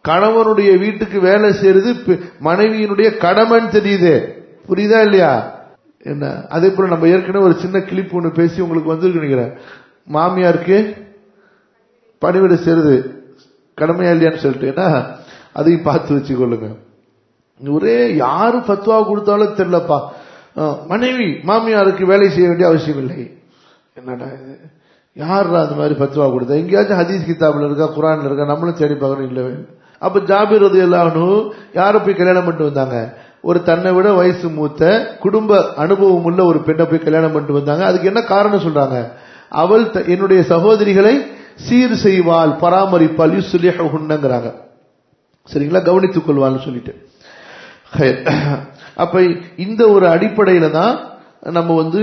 கணவனுடைய வீட்டுக்கு வேலை செய்யறது பெ- மனைவியினுடைய கடமைன்னு தெரியுது புரியுதா இல்லையா என்ன அதே போல நம்ம ஏற்கனவே ஒரு சின்ன கிளிப் ஒன்று பேசி உங்களுக்கு வந்திருக்கு நினைக்கிறேன் மாமியாருக்கு பணிவிடை செய்யறது கடமையா இல்லையான்னு சொல்லிட்டு ஏன்னா அதையும் பார்த்து வச்சுக்கொள்ளுங்க ஒரே யாரு பத்துவா கொடுத்தாலும் தெரியலப்பா அஹ், மனைவி மாமியாருக்கு வேலை செய்ய வேண்டிய அவசியம் இல்லை என்னடா இது யாருடா அந்த மாதிரி பத்துவா கொடுத்தா எங்கேயாச்சும் ஹதீஸ் கிதாப்ல இருக்கா குரான்ல இருக்கா நம்மளும் தேடி பார்க்கணும் இல்லவே இல்லை. அப்ப ஜாபிர் ரதி எல்லாரும் யாரை போய் கல்யாணம் பண்ணிட்டு வந்தாங்க ஒரு தன்னை விட வயசு மூத்த குடும்ப அனுபவம் உள்ள ஒரு பெண்ணை போய் கல்யாணம் பண்ணிட்டு வந்தாங்க அதுக்கு என்ன காரணம் சொல்றாங்க அவள் த- என்னுடைய சகோதரிகளை சீர் செய்வாள் பராமரிப்பாள் யுசுலிஹுன்னங்கிறாங்க சரிங்களா கவனித்துக் கொள்வாள்னு சொல்லிட்டு ஹைர். அப்ப இந்த ஒரு அடிப்படையில தான் நம்ம வந்து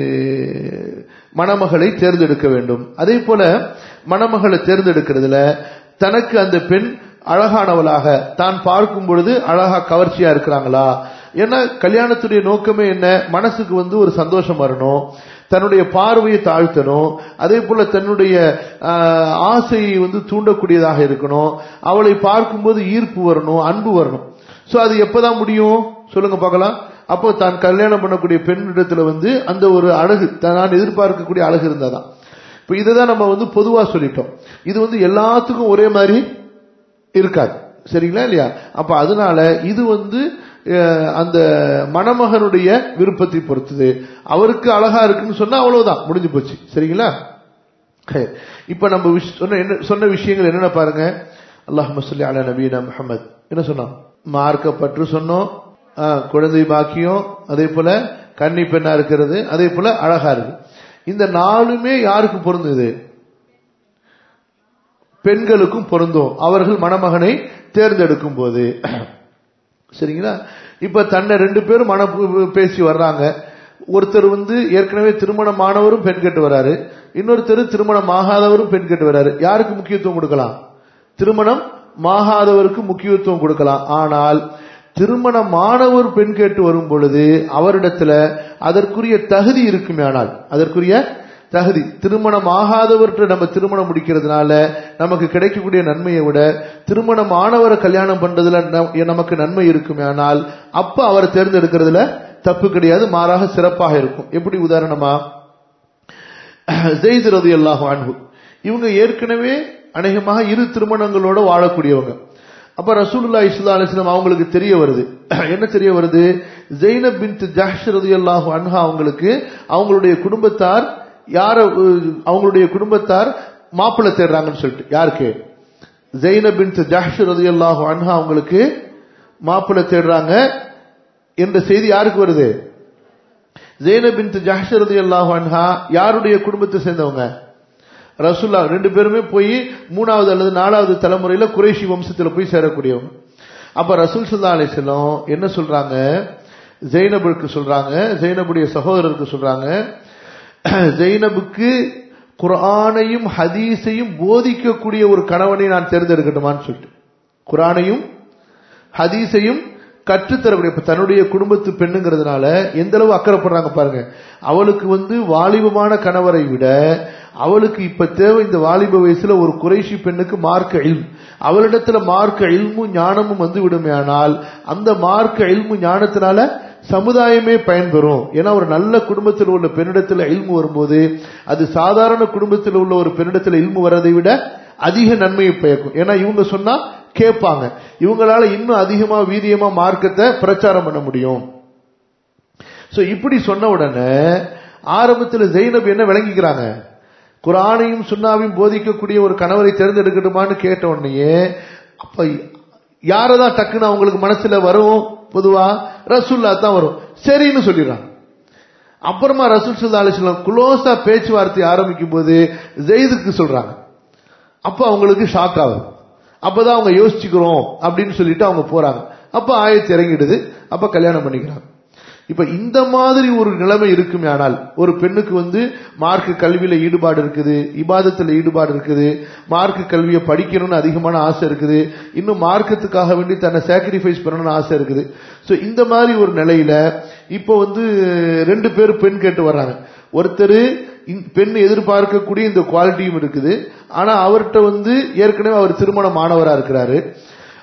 மணமகளை தேர்ந்தெடுக்க வேண்டும் அதே போல மணமகளை தேர்ந்தெடுக்கிறதுல தனக்கு அந்த பெண் அழகானவளாக தான் பார்க்கும் பொழுது அழகா கவர்ச்சியா இருக்கிறாங்களா ஏன்னா கல்யாணத்துடைய நோக்கமே என்ன மனசுக்கு வந்து ஒரு சந்தோஷம் வரணும் தன்னுடைய பார்வையை தாழ்த்தணும் அதே போல தன்னுடைய ஆஹ், ஆசையை வந்து தூண்டக்கூடியதாக இருக்கணும் அவளை பார்க்கும்போது ஈர்ப்பு வரணும் அன்பு வரணும் சோ அது எப்பதான் முடியும் சொல்லுங்க பார்க்கலாம் அப்போ தான் கல்யாணம் பண்ணக்கூடிய பெண்ணிடத்துல வந்து அந்த ஒரு அழகு தான் எதிர்பார்க்கக்கூடிய அழகு இருந்தாதான் இப்ப இதுதான் நம்ம வந்து பொதுவா சொல்லிட்டோம் இது வந்து எல்லாத்துக்கும் ஒரே மாதிரி இருக்காது சரிங்களா இல்லையா அப்ப அதனால இது வந்து அஹ், அந்த மணமகனுடைய விருப்பத்தை பொறுத்தது அவருக்கு அழகா இருக்குன்னு சொன்னா அவ்வளவுதான் முடிஞ்சு போச்சு சரிங்களா ஹைர். இப்ப நம்ம விஷ்- சொன்ன என்ன சொன்ன விஷயங்கள் என்னென்ன பாருங்க அல்லாஹ் சொல்லி அலா நபீனா முஹம்மத் என்ன சொன்னோம் மார்க்கப்பற்று சொன்னோம் ஆ, குழந்தை பாக்கியம் அதே போல கன்னி பெண்ணா இருக்கிறது அதே போல அழகா இருக்கு இந்த நாலுமே யாருக்கு பொருந்துது பெண்களுக்கும் பொருந்தும் அவர்கள் மணமகனை தேர்ந்தெடுக்கும் போது சரிங்களா இப்ப தன்னை ரெண்டு பேரும் மன பேசி வர்றாங்க ஒருத்தர் வந்து ஏற்கனவே திருமணமானவரும் பெண் கேட்டு வராரு இன்னொருத்தர் திருமணம் ஆகாதவரும் பெண் கேட்டு வராரு யாருக்கு முக்கியத்துவம் கொடுக்கலாம் திருமணம் மாகாதவருக்கு முக்கியத்துவம் கொடுக்கலாம் ஆனால் திருமணமானவர் பெண் கேட்டு வரும் பொழுது அவரிடத்துல அதற்குரிய தகுதி இருக்குமே ஆனால் அதற்குரிய தகுதி திருமணம் ஆகாதவர்கிட்ட நம்ம திருமணம் முடிக்கிறதுனால நமக்கு கிடைக்கக்கூடிய நன்மையை விட திருமணம் ஆனவரை கல்யாணம் பண்றதுல நம்- நமக்கு நன்மை இருக்குமே ஆனால் அப்ப அவரை தேர்ந்தெடுக்கிறதுல தப்பு கிடையாது மாறாக சிறப்பாக இருக்கும் எப்படி உதாரணமா ஜெயித் ரதி அல்லாஹு அன்ஹு இவங்க ஏற்கனவே அநேகமாக இரு திருமணங்களோட வாழக்கூடியவங்க அப்ப ரசூலுல்லா இஸ்லா அலிஸ்லாம் அவங்களுக்கு தெரிய வருது என்ன தெரிய வருது ஜெயினப் பின் ஜஹ்ஷ் ரலியல்லாஹு அன்ஹா அவங்களுக்கு அவங்களுடைய குடும்பத்தார் யார அஹ், அவங்களுடைய குடும்பத்தார் மாப்பிள்ளை தேடுறாங்கன்னு சொல்லிட்டு யாருக்கு ஜெயினப் பின் ஜஹ்ஷ் ரலியல்லாஹு அன்ஹா அவங்களுக்கு மாப்பிள்ளை தேடுறாங்க என்ற செய்தி யாருக்கு வருது ஜெயினப் பின் ஜஹ்ஷ் ரலியல்லாஹு அன்ஹா யாருடைய குடும்பத்தை சேர்ந்தவங்க ரசூல்லா ரெண்டு பேருமே போய் மூணாவது அல்லது நாலாவது தலைமுறையில குறைஷி வம்சத்துல போய் சேரக்கூடியவங்க அப்ப ரசூல் சல்லா அலிஸ்லாம் என்ன சொல்றாங்க ஜெயினபுக்கு சொல்றாங்க ஜெயினபுடைய சகோதரருக்கு சொல்றாங்க ஜெயினபுக்கு குர்ஆனையும் ஹதீஸையும் போதிக்கக்கூடிய ஒரு கணவனை நான் தேர்ந்தெடுக்கட்டுமான்னு சொல்லிட்டு குர்ஆனையும் ஹதீஸையும் கற்றுத்தரக்கூடிய இப்ப தன்னுடைய குடும்பத்து பெண்ணுங்கிறதுனால எந்த அளவு அக்கறைப்படுறாங்க பாருங்க அவளுக்கு வந்து வாலிபமான கணவரை விட அவளுக்கு இப்ப தேவை இந்த வாலிப வயசுல ஒரு குறைஷி பெண்ணுக்கு மார்க்க இல்ம் அவளிடத்துல மார்க்க இல்மும் ஞானமும் வந்து விடுமையானால் அந்த மார்க்க இல்மு ஞானத்தினால சமுதாயமே பயன்பெறும் ஏன்னா ஒரு நல்ல குடும்பத்தில் உள்ள பெண்ணிடத்துல இல்மு வரும்போது அது சாதாரண குடும்பத்தில் உள்ள ஒரு பெண்ணிடத்துல இல்மு வர்றதை விட அதிக நன்மையை பயக்கும் ஏன்னா இவங்க சொன்னா கேட்பாங்க இவங்களால இன்னும் அதிகமா வீரியமா மார்க்கத்தை பிரச்சாரம் பண்ண முடியும் சோ இப்படி சொன்ன உடனே ஆரம்பத்தில் ஜெயினப் என்ன விளங்கிக்கிறாங்க குரானையும் சுண்ணாவையும் போதிக்கக்கூடிய ஒரு கணவரை தேர்ந்தெடுக்கட்டுமான்னு கேட்ட உடனேயே அப்ப யாரதான் டக்குன்னு அவங்களுக்கு மனசுல வரும் பொதுவா ரசூல்லா தான் வரும் சரின்னு சொல்லிடுறாங்க அப்புறமா ரசூல் சல்லா அலிஸ்லாம் குளோஸா பேச்சுவார்த்தை ஆரம்பிக்கும் போது ஜெயிதுக்கு சொல்றாங்க அப்ப அவங்களுக்கு ஷாக் ஆகுது அப்பதான் அவங்க யோசிச்சுக்கிறோம் அப்படின்னு சொல்லிட்டு அவங்க போறாங்க அப்ப ஆயத்து இறங்கிடுது அப்ப கல்யாணம் பண்ணிக்கிறாங்க இப்ப இந்த மாதிரி ஒரு நிலைமை இருக்குமே ஆனால் ஒரு பெண்ணுக்கு வந்து மார்க்கு கல்வியில ஈடுபாடு இருக்குது இபாதத்துல ஈடுபாடு இருக்குது மார்க்கு கல்வியை படிக்கணும்னு அதிகமான ஆசை இருக்குது இன்னும் மார்க்கத்துக்காக வேண்டி தன்னை சாக்ரிஃபைஸ் பண்ணணும்னு ஆசை இருக்குது சோ இந்த மாதிரி ஒரு நிலையில இப்போ வந்து ரெண்டு பேர் பெண் கேட்டு வர்றாங்க ஒருத்தர் பெண் எதிர்பார்க்கக்கூடிய இந்த குவாலிட்டியும் இருக்குது ஆனா அவர்கிட்ட வந்து ஏற்கனவே அவர் திருமணம் ஆனவரா இருக்கிறாரு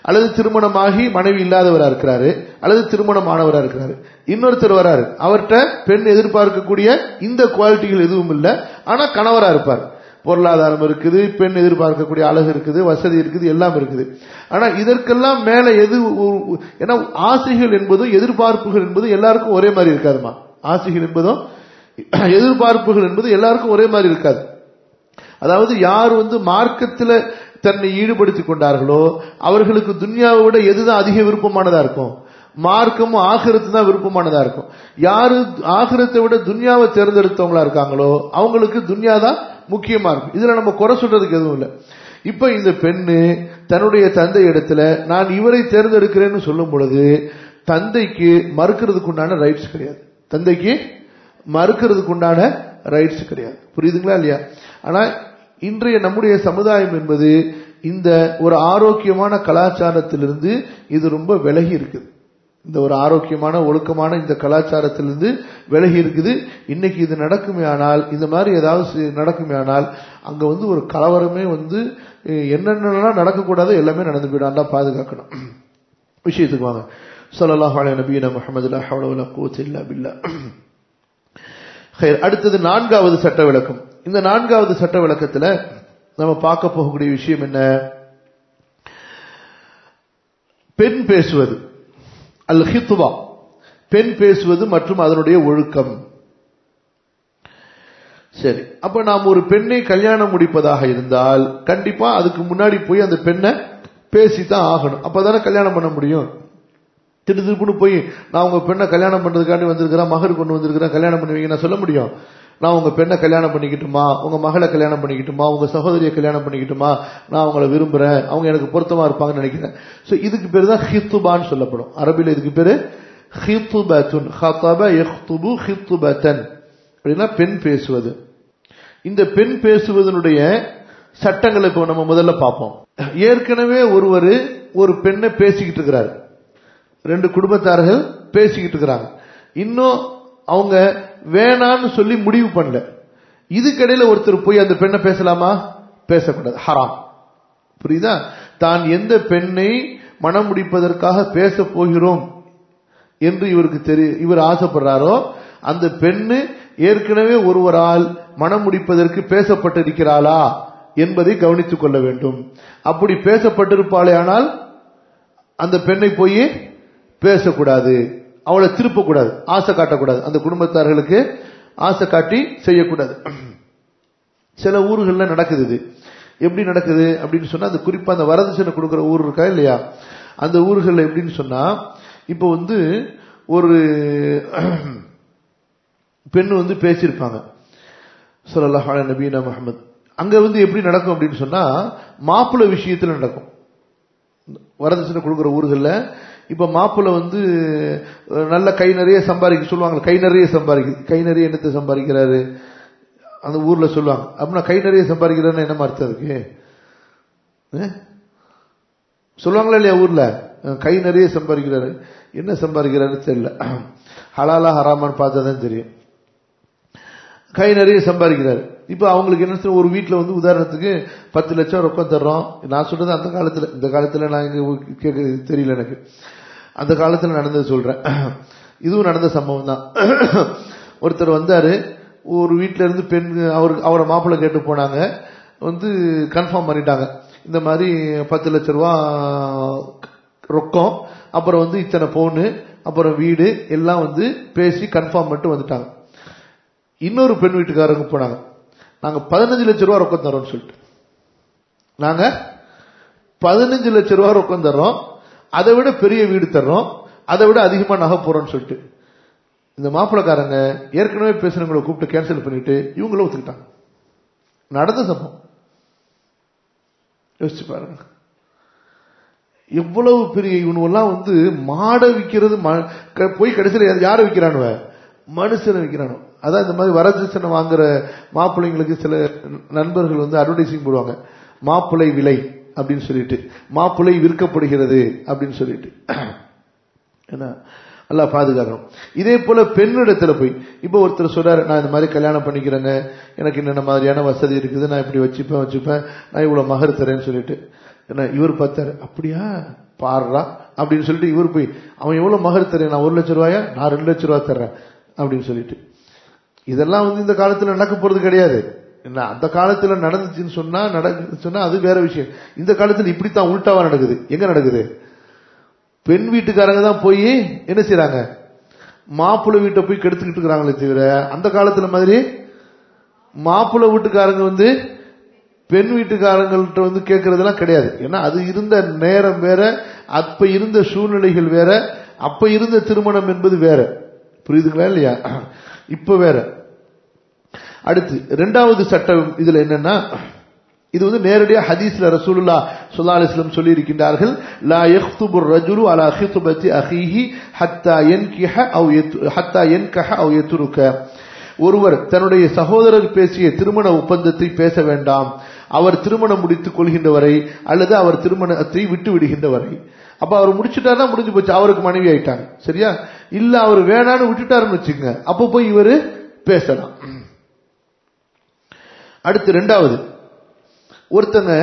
அல்லது திருமணமாகி மனைவி இல்லாதவரா இருக்கிறாரு அல்லது திருமணமானவரா இருக்கிறாரு இன்னொருத்தர் வராரு அவர்கிட்ட பெண் எதிர்பார்க்கக்கூடிய இந்த குவாலிட்டிகள் எதுவும் இல்லை ஆனா கணவரா இருப்பார் பொருளாதாரம் இருக்குது பெண் எதிர்பார்க்கக்கூடிய அழகு இருக்குது வசதி இருக்குது எல்லாம் இருக்குது ஆனா இதற்கெல்லாம் மேல எது ஒரு- ஏன்னா ஆசைகள் என்பதும் எதிர்பார்ப்புகள் என்பதும் எல்லாருக்கும் ஒரே மாதிரி இருக்காதுமா ஆசைகள் என்பதும் எதிர்பார்ப்புகள் என்பது எல்லாருக்கும் ஒரே மாதிரி இருக்காது அதாவது யார் வந்து மார்க்கத்தில் தன்னை ஈடுபடுத்திக் கொண்டார்களோ அவர்களுக்கு துன்யாவை விட எதுதான் அதிக விருப்பமானதா இருக்கும் மார்க்கமும் ஆகிரத்து தான் விருப்பமானதா இருக்கும் யாரு ஆகிரத்தை விட துன்யாவை தேர்ந்தெடுத்தவங்களா இருக்காங்களோ அவங்களுக்கு துன்யா தான் முக்கியமா இருக்கும் இதுல நம்ம குறை சொல்றதுக்கு எதுவும் இல்லை இப்ப இந்த பெண்ணு தன்னுடைய தந்தை இடத்துல நான் இவரை தேர்ந்தெடுக்கிறேன்னு சொல்லும் பொழுது தந்தைக்கு மறுக்கிறதுக்கு உண்டான ரைட்ஸ் கிடையாது தந்தைக்கு மறுக்கிறதுக்கு உண்டான ரைட்ஸ் கிடையாது புரியுதுங்களா இல்லையா ஆனா இன்றைய நம்முடைய சமுதாயம் என்பது இந்த ஒரு ஆரோக்கியமான கலாச்சாரத்திலிருந்து இது ரொம்ப விலகி இருக்குது இந்த ஒரு ஆரோக்கியமான ஒழுக்கமான இந்த கலாச்சாரத்திலிருந்து விலகி இருக்குது இன்னைக்கு இது நடக்குமே ஆனால் இந்த மாதிரி ஏதாவது சி- நடக்குமே ஆனால் அங்க வந்து ஒரு கலவரமே வந்து அஹ், என்னென்னலாம் நடக்கக்கூடாதோ எல்லாமே நடந்து போயிடும் அல்லா பாதுகாக்கணும் விஷயத்துக்கு வாங்க ஸல்லல்லாஹு அலைஹி நபியினா முஹம்மது லா ஹவ்ல வலா குவத்த இல்லா பில்லா ஹைர். அடுத்தது நான்காவது சட்ட விளக்கம் இந்த நான்காவது சட்ட விளக்கத்துல நம்ம பார்க்க போகக்கூடிய விஷயம் என்ன பெண் பேசுவது அல் ஹித்துவா பெண் பேசுவது மற்றும் அதனுடைய ஒழுக்கம் சரி அப்ப நாம் ஒரு பெண்ணை கல்யாணம் முடிப்பதாக இருந்தால் கண்டிப்பா அதுக்கு முன்னாடி போய் அந்த பெண்ணை பேசித்தான் ஆகணும் அப்பதானே கல்யாணம் பண்ண முடியும் திடுதிப்புன்னு போய் நான் உங்க பெண்ணை கல்யாணம் பண்றதுக்காண்டி வந்திருக்கிறேன் மகர் கொண்டு வந்திருக்கிறேன் கல்யாணம் பண்ணுவீங்க நான் சொல்ல முடியும் நான் உங்க பெண்ணை கல்யாணம் பண்ணிக்கிட்டுமா உங்க மகளை கல்யாணம் பண்ணிக்கிட்டுமா உங்க சகோதரியை கல்யாணம் பண்ணிக்கிட்டுமா நான் அவங்கள விரும்புறேன் அவங்க எனக்கு பொருத்தமா இருப்பாங்கன்னு நினைக்கிறேன் சோ இதுக்கு பேரு தான் ஹித்துபான்னு சொல்லப்படும் அரபில இதுக்கு பேரு ஹித்துபத்துன் ஹதப யஹ்துபு ஹித்துபத்தன் அப்படின்னா பெண் பேசுவது இந்த பெண் பேசுவதனுடைய சட்டங்களை இப்போ நம்ம முதல்ல பார்ப்போம் ஏற்கனவே ஒருவர் ஒரு பெண்ணை பேசிக்கிட்டு இருக்கிறாரு ரெண்டு குடும்பத்தார்கள் பேசிக்கிட்டு இருக்கிறாங்க இன்னும் அவங்க வேணான்னு சொல்லி முடிவு பண்ணல இதுக்கிடையில ஒருத்தர் போய் அந்த பெண்ணை பேசலாமா பேசக்கூடாது ஹராம் புரியுதா தான் எந்த பெண்ணை மனம் முடிப்பதற்காக பேச போகிறோம் என்று இவருக்கு தெரிய இவர் ஆசைப்படுறாரோ அந்த பெண்ணு ஏற்கனவே ஒருவரால் மனம் முடிப்பதற்கு பேசப்பட்டிருக்கிறாளா என்பதை கவனித்துக் கொள்ள வேண்டும் அப்படி பேசப்பட்டிருப்பாளே ஆனால் அந்த பெண்ணை போய் பேசக்கூடாது அவளை திருப்பக்கூடாது ஆசை காட்டக்கூடாது அந்த குடும்பத்தார்களுக்கு ஆசை காட்டி செய்யக்கூடாது சில ஊர்கள்ல நடக்குது இது எப்படி நடக்குது அப்படின்னு சொன்னா அது குறிப்பா அந்த வரதட்சணை கொடுக்கிற ஊர் இருக்கா இல்லையா அந்த ஊர்கள்ல எப்படின்னு சொன்னா இப்போ வந்து ஒரு பெண் வந்து பேசியிருப்பாங்க சொல்லலாம் அலா நபீனா முஹம்மத் அங்க வந்து எப்படி நடக்கும் அப்படின்னு சொன்னா மாப்பிள்ளை விஷயத்துல நடக்கும் வரதட்சணை கொடுக்குற ஊர்கள்ல இப்ப மாப்பிள்ளை வந்து அஹ், நல்ல கை நிறைய சம்பாதிக்க சொல்லுவாங்க கை நிறைய சம்பாதிக்க கை நிறைய என்னத்தை சம்பாதிக்கிறாரு அந்த ஊர்ல சொல்லுவாங்க அப்படின்னா கை நிறைய சம்பாதிக்கிறாருன்னு என்ன அர்த்தம் இருக்கு அஹ்? சொல்லுவாங்களா இல்லையா ஊர்ல அஹ், கை நிறைய சம்பாதிக்கிறாரு என்ன சம்பாதிக்கிறாருன்னு தெரியல ஹலாலா ஹராமான்னு பார்த்தா தான் தெரியும் கை நிறைய சம்பாதிக்கிறாரு இப்போ அவங்களுக்கு என்ன செய்ய- ஒரு வீட்டில் வந்து உதாரணத்துக்கு பத்து லட்சம் ரொக்கம் தர்றோம் நான் சொல்றது அந்த காலத்துல இந்த காலத்துல நான் இங்க கேட்க தெரியல எனக்கு அந்த காலத்துல நடந்தது சொல்றேன் இதுவும் நடந்த சம்பவம் தான் ஒருத்தர் வந்தாரு ஒரு வீட்ல இருந்து பெண் அவர் அவரை மாப்பிள்ளை கேட்டு போனாங்க வந்து கன்ஃபார்ம் பண்ணிட்டாங்க இந்த மாதிரி பத்து லட்ச ரூபா ரொக்கம் அப்புறம் வந்து இத்தனை பவுனு அப்புறம் வீடு எல்லாம் வந்து பேசி கன்ஃபார்ம் பண்ணிட்டு வந்துட்டாங்க இன்னொரு பெண் வீட்டுக்காரங்க போனாங்க நாங்க பதினஞ்சு லட்ச ரூபா ரொக்கம் தரோம்னு சொல்லிட்டு நாங்க பதினஞ்சு லட்ச ரூபா ரொக்கம் தர்றோம் அதை விட பெரிய வீடு தர்றோம் அதை விட அதிகமா நகை போறோம்னு சொல்லிட்டு இந்த மாப்பிளைக்காரங்க ஏற்கனவே பேசுறவங்களை கூப்பிட்டு கேன்சல் பண்ணிட்டு இவங்களும் ஒத்துக்கிட்டாங்க நடந்த சம்பவம் யோசிச்சு பாருங்க எவ்வளவு பெரிய இவனுவெல்லாம் வந்து மாடை விற்கிறது ம- க- போய் கடைசியில் யாரை விற்கிறானுவ மனுஷனை விற்கிறானு அதான் இந்த மாதிரி வரதட்சணை வாங்குற மாப்பிள்ளைங்களுக்கு சில நண்பர்கள் வந்து அட்வர்டைசிங் போடுவாங்க மாப்பிள்ளை விலை அப்படின்னு சொல்லிட்டு மாப்பிள்ளை விற்கப்படுகிறது அப்படின்னு சொல்லிட்டு என்ன நல்லா பாதுகாக்கணும் இதே போல பெண்ணிடத்துல போய் இப்போ ஒருத்தர் சொல்றாரு நான் இந்த மாதிரி கல்யாணம் பண்ணிக்கிறேங்க எனக்கு என்னென்ன மாதிரியான வசதி இருக்குது நான் இப்படி வச்சுப்பேன் வச்சுப்பேன் நான் இவ்வளவு மகர் தரேன்னு சொல்லிட்டு என்ன இவர் பார்த்தாரு அப்படியா பாடுறா அப்படின்னு சொல்லிட்டு இவர் போய் அவன் எவ்வளவு மகர் தரேன் நான் ஒரு லட்சம் ரூபாயா நான் ரெண்டு லட்சம் ரூபாய் தர்றேன் அப்படின்னு சொல்லிட்டு இதெல்லாம் வந்து இந்த காலத்துல நடக்க போறது கிடையாது என்ன அந்த காலத்துல நடந்துச்சுன்னு சொன்னா நடக்குதுன்னு சொன்னா அது வேற விஷயம் இந்த காலத்துல இப்படித்தான் உள்டாவா நடக்குது எங்க நடக்குது பெண் வீட்டுக்காரங்க தான் போய் என்ன செய்றாங்க மாப்பிள்ளை வீட்டை போய் கெடுத்துக்கிட்டு இருக்கிறாங்களே தவிர அந்த காலத்துல மாதிரி மாப்பிள்ளை வீட்டுக்காரங்க வந்து பெண் வீட்டுக்காரங்கள்ட்ட வந்து கேட்கறதெல்லாம் கிடையாது ஏன்னா அது இருந்த நேரம் வேற அப்ப இருந்த சூழ்நிலைகள் வேற அப்ப இருந்த திருமணம் என்பது வேற புரியுதுங்களா இல்லையா இப்ப வேற அடுத்து இரண்டாவது சட்டம் இதுல என்னன்னா இது வந்து நேரடியா ஹதீஸ்ல ரசூலுல்லா ஸல்லல்லாஹு அலைஹி வஸல்லம் சொல்லி இருக்கின்றார்கள் லா யக்துபு ரஜுலு அலா ஹித்பதி அஹீஹி ஹத்தா யன்கிஹ அவ் யத்- ஹத்தா யன்கஹ அவ் யத்ருக ஒருவர் தன்னுடைய சகோதரர் பேசிய திருமண ஒப்பந்தத்தை பேச வேண்டாம் அவர் திருமணம் முடித்துக் கொள்கின்ற வரை அல்லது அவர் திருமணத்தை விட்டு விடுகின்ற வரை அப்ப அவர் முடிச்சுட்டாருன்னா முடிஞ்சு போச்சு அவருக்கு மனைவி ஆயிட்டாங்க சரியா இல்ல அவர் வேணான்னு விட்டுட்டாருன்னு வச்சுக்கோங்க அப்ப போய் இவரு பேசலாம் அடுத்து ரெண்டாவது ஒருத்தங்க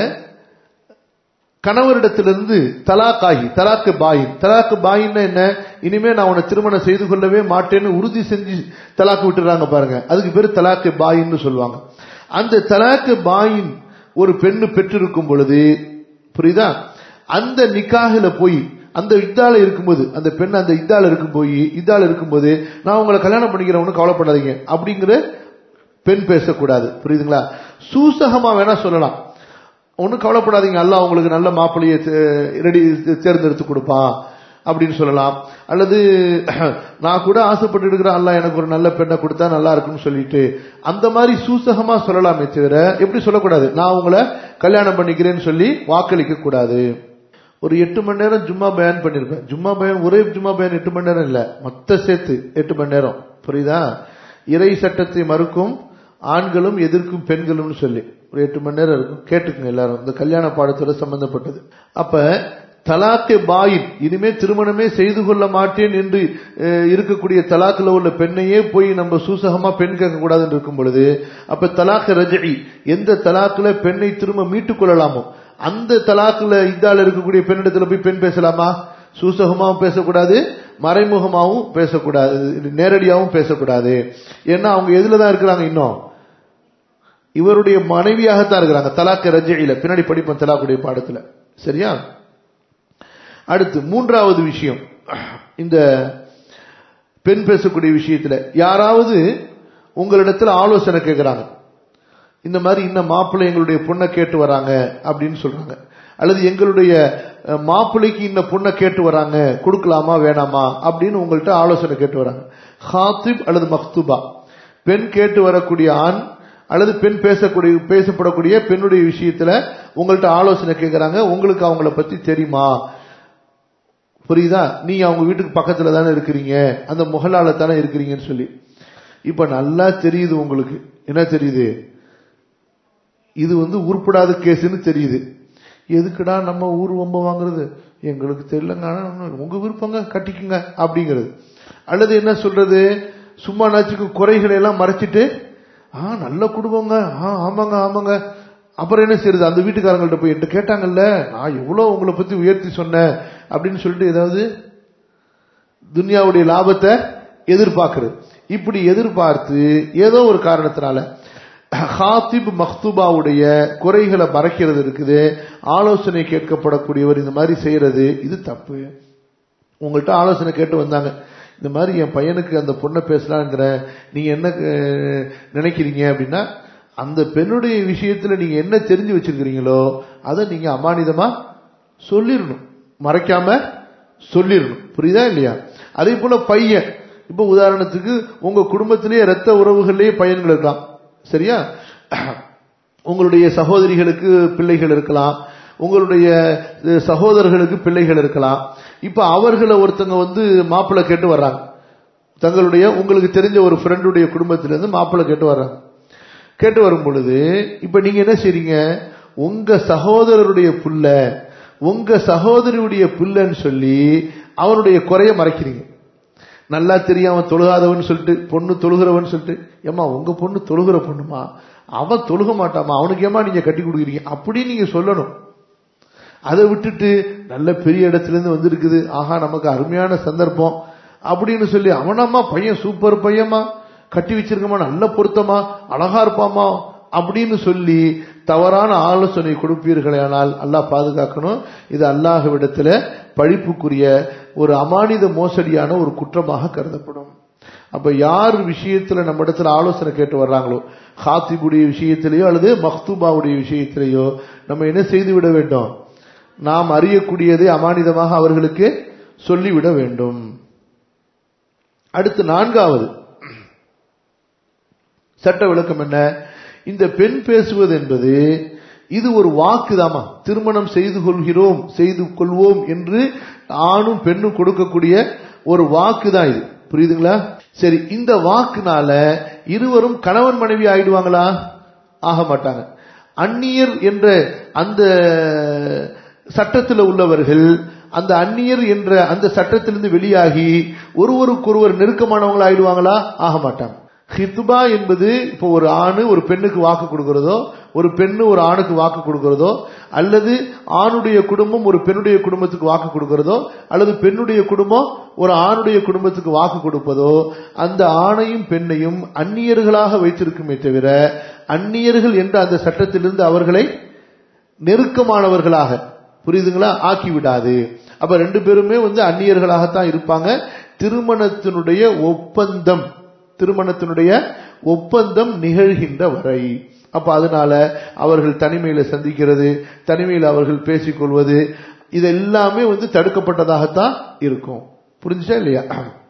கணவரிடத்திலிருந்து தலாக் ஆகி தலாக்கு பாயின் தலாக்கு பாயின்னா என்ன இனிமே நான் உன்னை திருமணம் செய்து கொள்ளவே மாட்டேன்னு உறுதி செஞ்சு தலாக்கு விட்டுறாங்க பாருங்க அதுக்கு பேரு தலாக்கு பாயின்னு சொல்லுவாங்க அந்த தலாக்கு பாயின் ஒரு பெண்ணு பெற்றிருக்கும் பொழுது புரியுதா அந்த நிக்காஹில போய் அந்த இத்தால இருக்கும்போது அந்த பெண் அந்த இத்தால இருக்கும் போய் இத்தால இருக்கும்போது நான் உங்களை கல்யாணம் பண்ணிக்கிறேன் ஒன்றும் கவலைப்படாதீங்க அப்படிங்கிற பெண் பேசக்கூடாது புரியுதுங்களா சூசகமா வேணா சொல்லலாம் ஒன்றும் கவலைப்படாதீங்க அல்லாஹ் உங்களுக்கு நல்ல மாப்பிள்ளையை ரெடி தேர்ந்தெடுத்து கொடுப்பான் அப்படின்னு சொல்லலாம் அல்லது நான் கூட ஆசைப்பட்டு இருக்கிறேன் அல்லாஹ் எனக்கு ஒரு நல்ல பெண்ணை கொடுத்தா நல்லா இருக்கும்னு சொல்லிட்டு அந்த மாதிரி சூசகமா சொல்லலாமே தவிர எப்படி சொல்லக்கூடாது நான் உங்களை கல்யாணம் பண்ணிக்கிறேன்னு சொல்லி வாக்களிக்க கூடாது ஒரு எட்டு மணி நேரம் ஜும்மா பயன் பண்ணிருப்பேன் ஜும்மா பயன் ஒரே ஜும்மா பயன் எட்டு மணி நேரம் இல்ல மொத்த சேர்த்து எட்டு மணி நேரம் புரியுதா இறை சட்டத்தை மறுக்கும் ஆண்களும் எதிர்க்கும் பெண்களும்னு சொல்லி ஒரு எட்டு மணி நேரம் இருக்கும் கேட்டுக்குங்க எல்லாரும் இந்த கல்யாண பாடத்தோட சம்பந்தப்பட்டது அப்ப தலாக்கே பாயின் இனிமே திருமணமே செய்து கொள்ள மாட்டேன் என்று அஹ், இருக்கக்கூடிய தலாக்கில் உள்ள பெண்ணையே போய் நம்ம சூசகமா பெண் கேட்க கூடாதுன்னு இருக்கும் பொழுது அப்ப தலாக் ரஜி எந்த தலாக்குல பெண்ணை திரும்ப மீட்டுக் கொள்ளலாமோ அந்த தலாக்குல இதால இருக்கக்கூடிய பெண்ணிடத்துல போய் பெண் பேசலாமா சூசகமாவும் பேசக்கூடாது மறைமுகமாவும் பேசக்கூடாது நேரடியாவும் பேசக்கூடாது ஏன்னா அவங்க எதுல தான் இருக்கிறாங்க இன்னும் இவருடைய மனைவியாகத்தான் இருக்கிறாங்க தலாக்கு ரஜையில பின்னாடி படிப்போம் தலாக்குடைய பாடத்துல சரியா அடுத்து மூன்றாவது விஷயம் இந்த பெண் பேசக்கூடிய விஷயத்துல யாராவது உங்களிடத்துல ஆலோசனை கேட்கிறாங்க இந்த மாதிரி இன்னும் மாப்பிள்ளை எங்களுடைய பொண்ணை கேட்டு வராங்க அப்படின்னு சொல்றாங்க அல்லது எங்களுடைய அஹ், மாப்பிள்ளைக்கு இந்த பொண்ணை கேட்டு வராங்க கொடுக்கலாமா வேணாமா அப்படின்னு உங்கள்ட்ட ஆலோசனை கேட்டு வராங்க ஹாத்திப் அல்லது மக்துபா பெண் கேட்டு வரக்கூடிய ஆண் அல்லது பெண் பேசக்கூடிய பேசப்படக்கூடிய பெண்ணுடைய விஷயத்துல உங்கள்ட்ட ஆலோசனை கேட்கறாங்க உங்களுக்கு அவங்கள பத்தி தெரியுமா புரியுதா நீங்க அவங்க வீட்டுக்கு பக்கத்துல தானே இருக்கிறீங்க அந்த முகலால தானே இருக்கிறீங்கன்னு சொல்லி இப்ப நல்லா தெரியுது உங்களுக்கு என்ன தெரியுது இது வந்து உருப்படாத கேஸ்னு தெரியுது எதுக்குடா நம்ம ஊர் வம்ப வாங்குறது எங்களுக்கு தெரியலங்க ஆனா நம்ம- உங்க விருப்பங்க கட்டிக்குங்க அப்படிங்கிறது அல்லது என்ன சொல்றது சும்மா நாச்சுக்கு குறைகளை எல்லாம் மறைச்சிட்டு ஆ நல்ல குடும்பங்க ஆ ஆமாங்க ஆமாங்க அப்புறம் என்ன செய்யறது அந்த வீட்டுக்காரங்கள்ட்ட போய் என்கிட்ட கேட்டாங்கல்ல நான் எவ்வளவு உங்களை பத்தி உயர்த்தி சொன்னேன் அப்படின்னு சொல்லிட்டு ஏதாவது துன்யாவுடைய லாபத்தை எதிர்பார்க்கிறது இப்படி எதிர்பார்த்து ஏதோ ஒரு காரணத்தினால ஹாத்திப் மக்தூபாவுடைய குறைகளை மறைக்கிறது இருக்குது ஆலோசனை கேட்கப்படக்கூடியவர் இந்த மாதிரி செய்யறது இது தப்பு உங்கள்கிட்ட ஆலோசனை கேட்டு வந்தாங்க இந்த மாதிரி என் பையனுக்கு அந்த பொண்ணை பேசலாங்கிற நீங்க என்ன அஹ், நினைக்கிறீங்க அப்படின்னா அந்த பெண்ணுடைய விஷயத்துல நீங்க என்ன தெரிஞ்சு வச்சிருக்கிறீங்களோ அதை நீங்க அமானிதமா சொல்லிடணும் மறைக்காம சொல்லிடணும் புரியுதா இல்லையா அதே போல பையன் இப்ப உதாரணத்துக்கு உங்க குடும்பத்திலேயே ரத்த உறவுகளிலேயே பையன்கள் இருக்கலாம் சரியா உங்களுடைய சகோதரிகளுக்கு பிள்ளைகள் இருக்கலாம் உங்களுடைய அஹ், சகோதரர்களுக்கு பிள்ளைகள் இருக்கலாம் இப்ப அவர்களை ஒருத்தங்க வந்து மாப்பிள்ளை கேட்டு வர்றாங்க தங்களுடைய உங்களுக்கு தெரிஞ்ச ஒரு ஃப்ரெண்டுடைய குடும்பத்திலிருந்து மாப்பிள்ளை கேட்டு வர்றாங்க கேட்டு வரும் பொழுது இப்ப நீங்க என்ன செய்றீங்க உங்க சகோதரருடைய புள்ள உங்க சகோதரியுடைய புள்ளன்னு சொல்லி அவனுடைய குறைய மறைக்கிறீங்க நல்லா தெரியும் அவன் தொழுகாதவன் சொல்லிட்டு பொண்ணு தொழுகிறவன் சொல்லிட்டு ஏமா உங்க பொண்ணு தொழுகிற பொண்ணுமா அவன் தொழுக மாட்டாமா அவனுக்கு ஏமா நீங்க கட்டி கொடுக்குறீங்க அப்படி நீங்க சொல்லணும் அதை விட்டுட்டு நல்ல பெரிய இடத்துல இருந்து வந்திருக்குது ஆஹா நமக்கு அருமையான சந்தர்ப்பம் அப்படின்னு சொல்லி அவனம்மா பையன் சூப்பர் பையமா கட்டி வச்சிருக்கமா நல்ல பொருத்தமா அழகா இருப்பாமா அப்படின்னு சொல்லி தவறான ஆலோசனை கொடுப்பீர்களே ஆனால் அல்லாஹ் பாதுகாக்கணும் இது அல்லாஹ்விடத்துல பழிப்புக்குரிய ஒரு அமானித மோசடியான ஒரு குற்றமாக கருதப்படும் அப்ப யார் விஷயத்துல நம்ம இடத்துல ஆலோசனை கேட்டு வர்றாங்களோ ஹாத்திபுடைய விஷயத்திலேயோ அல்லது மக்தூபாவுடைய விஷயத்திலேயோ நம்ம என்ன செய்து விட வேண்டும் நாம் அறியக்கூடியதை அமானிதமாக அவர்களுக்கு சொல்லிவிட வேண்டும் அடுத்து நான்காவது சட்ட விளக்கம் என்ன இந்த பெண் பேசுவது என்பது இது ஒரு வாக்குதாமா திருமணம் செய்து கொள்கிறோம் செய்து கொள்வோம் என்று ஆணும் பெண்ணும் கொடுக்கக்கூடிய ஒரு வாக்கு தான் இது புரியுதுங்களா சரி இந்த வாக்குனால இருவரும் கணவன் மனைவி ஆயிடுவாங்களா ஆக மாட்டாங்க அந்நியர் என்ற அந்த சட்டத்தில் உள்ளவர்கள் அந்த அந்நியர் என்ற அந்த சட்டத்திலிருந்து வெளியாகி ஒருவருக்கொருவர் நெருக்கமானவங்களா ஆயிடுவாங்களா ஆக மாட்டாங்க ஹித்துபா என்பது இப்போ ஒரு ஆணு ஒரு பெண்ணுக்கு வாக்கு கொடுக்கிறதோ ஒரு பெண்ணு ஒரு ஆணுக்கு வாக்கு கொடுக்கிறதோ அல்லது ஆணுடைய குடும்பம் ஒரு பெண்ணுடைய குடும்பத்துக்கு வாக்கு கொடுக்கிறதோ அல்லது பெண்ணுடைய குடும்பம் ஒரு ஆணுடைய குடும்பத்துக்கு வாக்கு கொடுப்பதோ அந்த ஆணையும் பெண்ணையும் அந்நியர்களாக வைத்திருக்குமே தவிர அந்நியர்கள் என்ற அந்த சட்டத்திலிருந்து அவர்களை நெருக்கமானவர்களாக புரியுதுங்களா ஆக்கி விடாது அப்ப ரெண்டு பேருமே வந்து அந்நியர்களாகத்தான் இருப்பாங்க திருமணத்தினுடைய ஒப்பந்தம் திருமணத்தினுடைய ஒப்பந்தம் நிகழ்கின்ற வரை அப்ப அதனால அவர்கள் தனிமையில சந்திக்கிறது தனிமையில் அவர்கள் பேசிக்கொள்வது இது எல்லாமே வந்து தடுக்கப்பட்டதாகத்தான் இருக்கும் புரிஞ்சுச்சா இல்லையா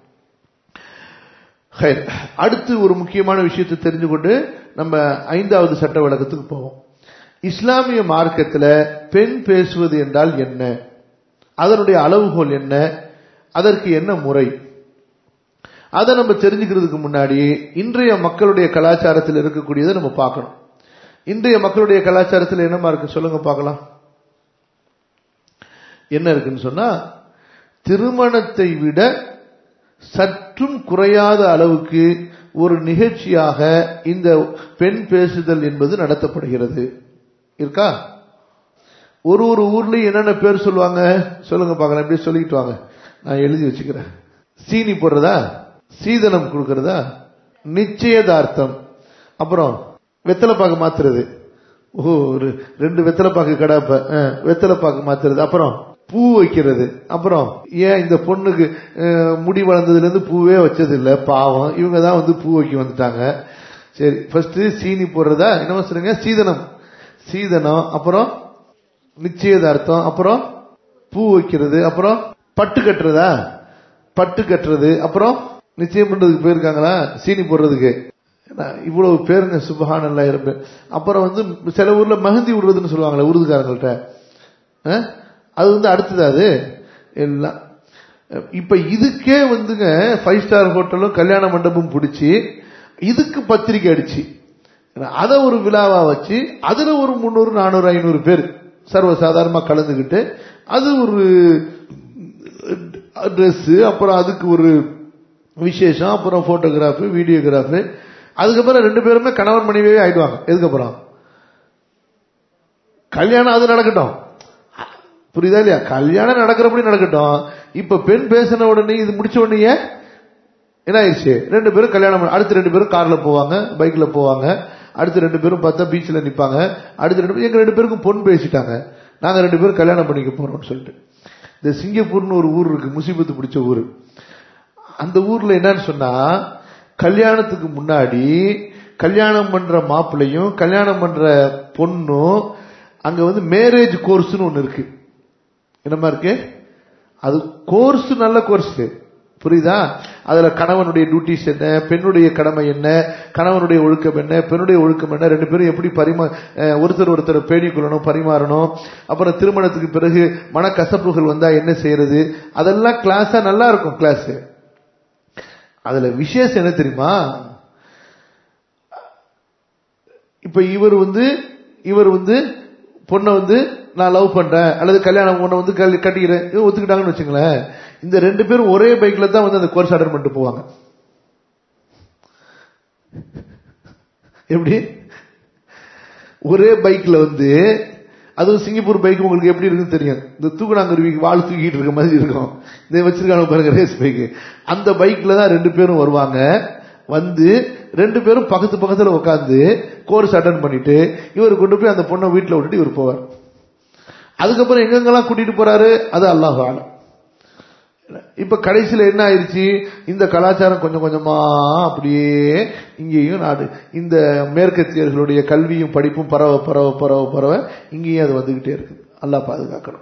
ஹைர். அடுத்து ஒரு முக்கியமான விஷயத்தை தெரிஞ்சு கொண்டு நம்ம ஐந்தாவது சட்ட விளக்கத்துக்கு போவோம் இஸ்லாமிய மார்க்கத்துல பெண் பேசுவது என்றால் என்ன அதனுடைய அளவுகோல் என்ன அதற்கு என்ன முறை அதை நம்ம தெரிஞ்சுக்கிறதுக்கு முன்னாடி இன்றைய மக்களுடைய கலாச்சாரத்தில் இருக்கக்கூடியதை நம்ம பார்க்கணும் இன்றைய மக்களுடைய கலாச்சாரத்தில் என்னமா இருக்கு சொல்லுங்க பார்க்கலாம் என்ன இருக்குன்னு சொன்னா திருமணத்தை விட சற்றும் குறையாத அளவுக்கு ஒரு நிகழ்ச்சியாக இந்த பெண் பேசுதல் என்பது நடத்தப்படுகிறது இருக்கா ஒரு ஒரு ஊர்லயும் என்னென்ன பேர் சொல்லுவாங்க சொல்லுங்க பார்க்கலாம் எப்படி சொல்லிட்டு வாங்க நான் எழுதி வச்சுக்கிறேன் சீனி போடுறதா சீதனம் கொடுக்கறதா நிச்சயதார்த்தம் அப்புறம் வெத்தலைப்பாக்கு மாத்துறது ஓ ஒரு ரெண்டு வெத்தலைப்பாக்கு கடாப்ப அஹ், வெத்தலைப்பாக்கு மாத்துறது அப்புறம் பூ வைக்கிறது அப்புறம் ஏன் இந்த பொண்ணுக்கு அஹ், முடி வளர்ந்ததுல இருந்து பூவே வச்சது இல்ல பாவம் இவங்க தான் வந்து பூ வைக்க வந்துட்டாங்க சரி ஃபர்ஸ்ட் சீனி போடுறதா என்ன சொல்லுங்க சீதனம் சீதனம் அப்புறம் நிச்சயதார்த்தம் அப்புறம் பூ வைக்கிறது அப்புறம் பட்டு கட்டுறதா பட்டு கட்டுறது அப்புறம் நிச்சயம் பண்றதுக்கு போயிருக்காங்களா சீனி போடுறதுக்கு என்ன, இவ்வளவு பேருங்க சுபஹான் இருப்பேன் அப்புறம் வந்து சில ஊர்ல மெஹந்தி விடுறதுன்னு சொல்லுவாங்களே உருதுகாரங்கள்ட்ட அஹ்? அது வந்து அடுத்தது அது எல்லாம் இப்ப இதுக்கே வந்துங்க ஃபைவ் ஸ்டார் ஹோட்டலும் கல்யாண மண்டபம் பிடிச்சி இதுக்கு பத்திரிக்கை அடிச்சு அதை ஒரு விழாவா வச்சு அதுல ஒரு முந்நூறு நானூறு ஐநூறு பேர் சர்வசாதாரணமா கலந்துக்கிட்டு அது ஒரு ட்ரெஸ் அப்புறம் அதுக்கு ஒரு விசேஷம் அப்புறம் போட்டோகிராஃபு வீடியோகிராஃபு அதுக்கப்புறம் ரெண்டு பேருமே கணவன் மனைவியே ஆயிடுவாங்க எதுக்கப்புறம் கல்யாணம் அது நடக்கட்டும் புரியுதா இல்லையா கல்யாணம் நடக்கிறபடி நடக்கட்டும் இப்ப பெண் பேசின உடனே இது முடிச்ச உடனே என்ன ஆயிடுச்சு ரெண்டு பேரும் கல்யாணம் பண்ண- அடுத்து ரெண்டு பேரும் கார்ல போவாங்க பைக்ல போவாங்க அடுத்து ரெண்டு பேரும் பார்த்தா பீச்ல நிப்பாங்க அடுத்து ரெண்டு பேரும் எங்க ரெண்டு பேருக்கும் பொண்ணு பேசிட்டாங்க நாங்க ரெண்டு பேரும் கல்யாணம் பண்ணிக்க போறோம்னு சொல்லிட்டு இந்த சிங்கப்பூர்னு ஒரு ஊர் இருக்கு முசீபத்து பிடிச்ச ஊர் அந்த ஊர்ல என்னன்னு சொன்னா கல்யாணத்துக்கு முன்னாடி கல்யாணம் பண்ற மாப்பிள்ளையும் கல்யாணம் பண்ற பொண்ணும் அங்க வந்து மேரேஜ் கோர்ஸ்னு ஒண்ணு இருக்கு என்னமா இருக்கு அது கோர்ஸ் நல்ல கோர்ஸ் புரியுதா அதுல கணவனுடைய டியூட்டிஸ் என்ன பெண்ணுடைய கடமை என்ன கணவனுடைய ஒழுக்கம் என்ன பெண்ணுடைய ஒழுக்கம் என்ன ரெண்டு பேரும் எப்படி பரிமா அஹ் ஒருத்தர் ஒருத்தர் பேணிக்கொள்ளணும் பரிமாறணும் அப்புறம் திருமணத்துக்கு பிறகு மனக்கசப்புகள் வந்தா என்ன செய்யறது அதெல்லாம் கிளாஸா நல்லா இருக்கும் கிளாஸ் அதுல விசேஷம் என்ன தெரியுமா இப்ப இவர் வந்து இவர் வந்து பொண்ணை வந்து நான் லவ் பண்றேன் அல்லது கல்யாணம் பொண்ணை வந்து கல்- கட்டிக்கிறேன் இவன் ஒத்துக்கிட்டாங்கன்னு வச்சுங்களேன் இந்த ரெண்டு பேரும் ஒரே பைக்ல தான் வந்து அந்த கோர்ஸ் அட்டன் பண்ணிட்டு போவாங்க எப்படி ஒரே பைக்ல வந்து அதுவும் சிங்கப்பூர் பைக் உங்களுக்கு எப்படி இருக்குன்னு தெரியும் இந்த தூக்குனாங்குருவி வாழ் தூக்கிட்டு இருக்க மாதிரி இருக்கும் இதை வச்சிருக்காங்க பாருங்க ரேஸ் பைக் அந்த பைக்ல தான் ரெண்டு பேரும் வருவாங்க வந்து ரெண்டு பேரும் பக்கத்து பக்கத்துல உட்காந்து கோர்ஸ் அட்டன் பண்ணிட்டு இவர் கொண்டு போய் அந்த பொண்ணை வீட்டுல விட்டுட்டு இவர் போவார் அதுக்கப்புறம் எங்கெங்கெல்லாம் கூட்டிட்டு போறாரு அது அல்லாஹ் ஆலம் இப்ப கடைசியில என்ன ஆயிடுச்சு இந்த கலாச்சாரம் கொஞ்சம் கொஞ்சமா அப்படியே இங்கேயும் நாடு இந்த மேற்கத்தியர்களுடைய கல்வியும் படிப்பும் பரவ பரவ பரவ பரவ இங்கேயும் அது வந்துகிட்டே இருக்கு அல்லாஹ் பாதுகாக்கணும்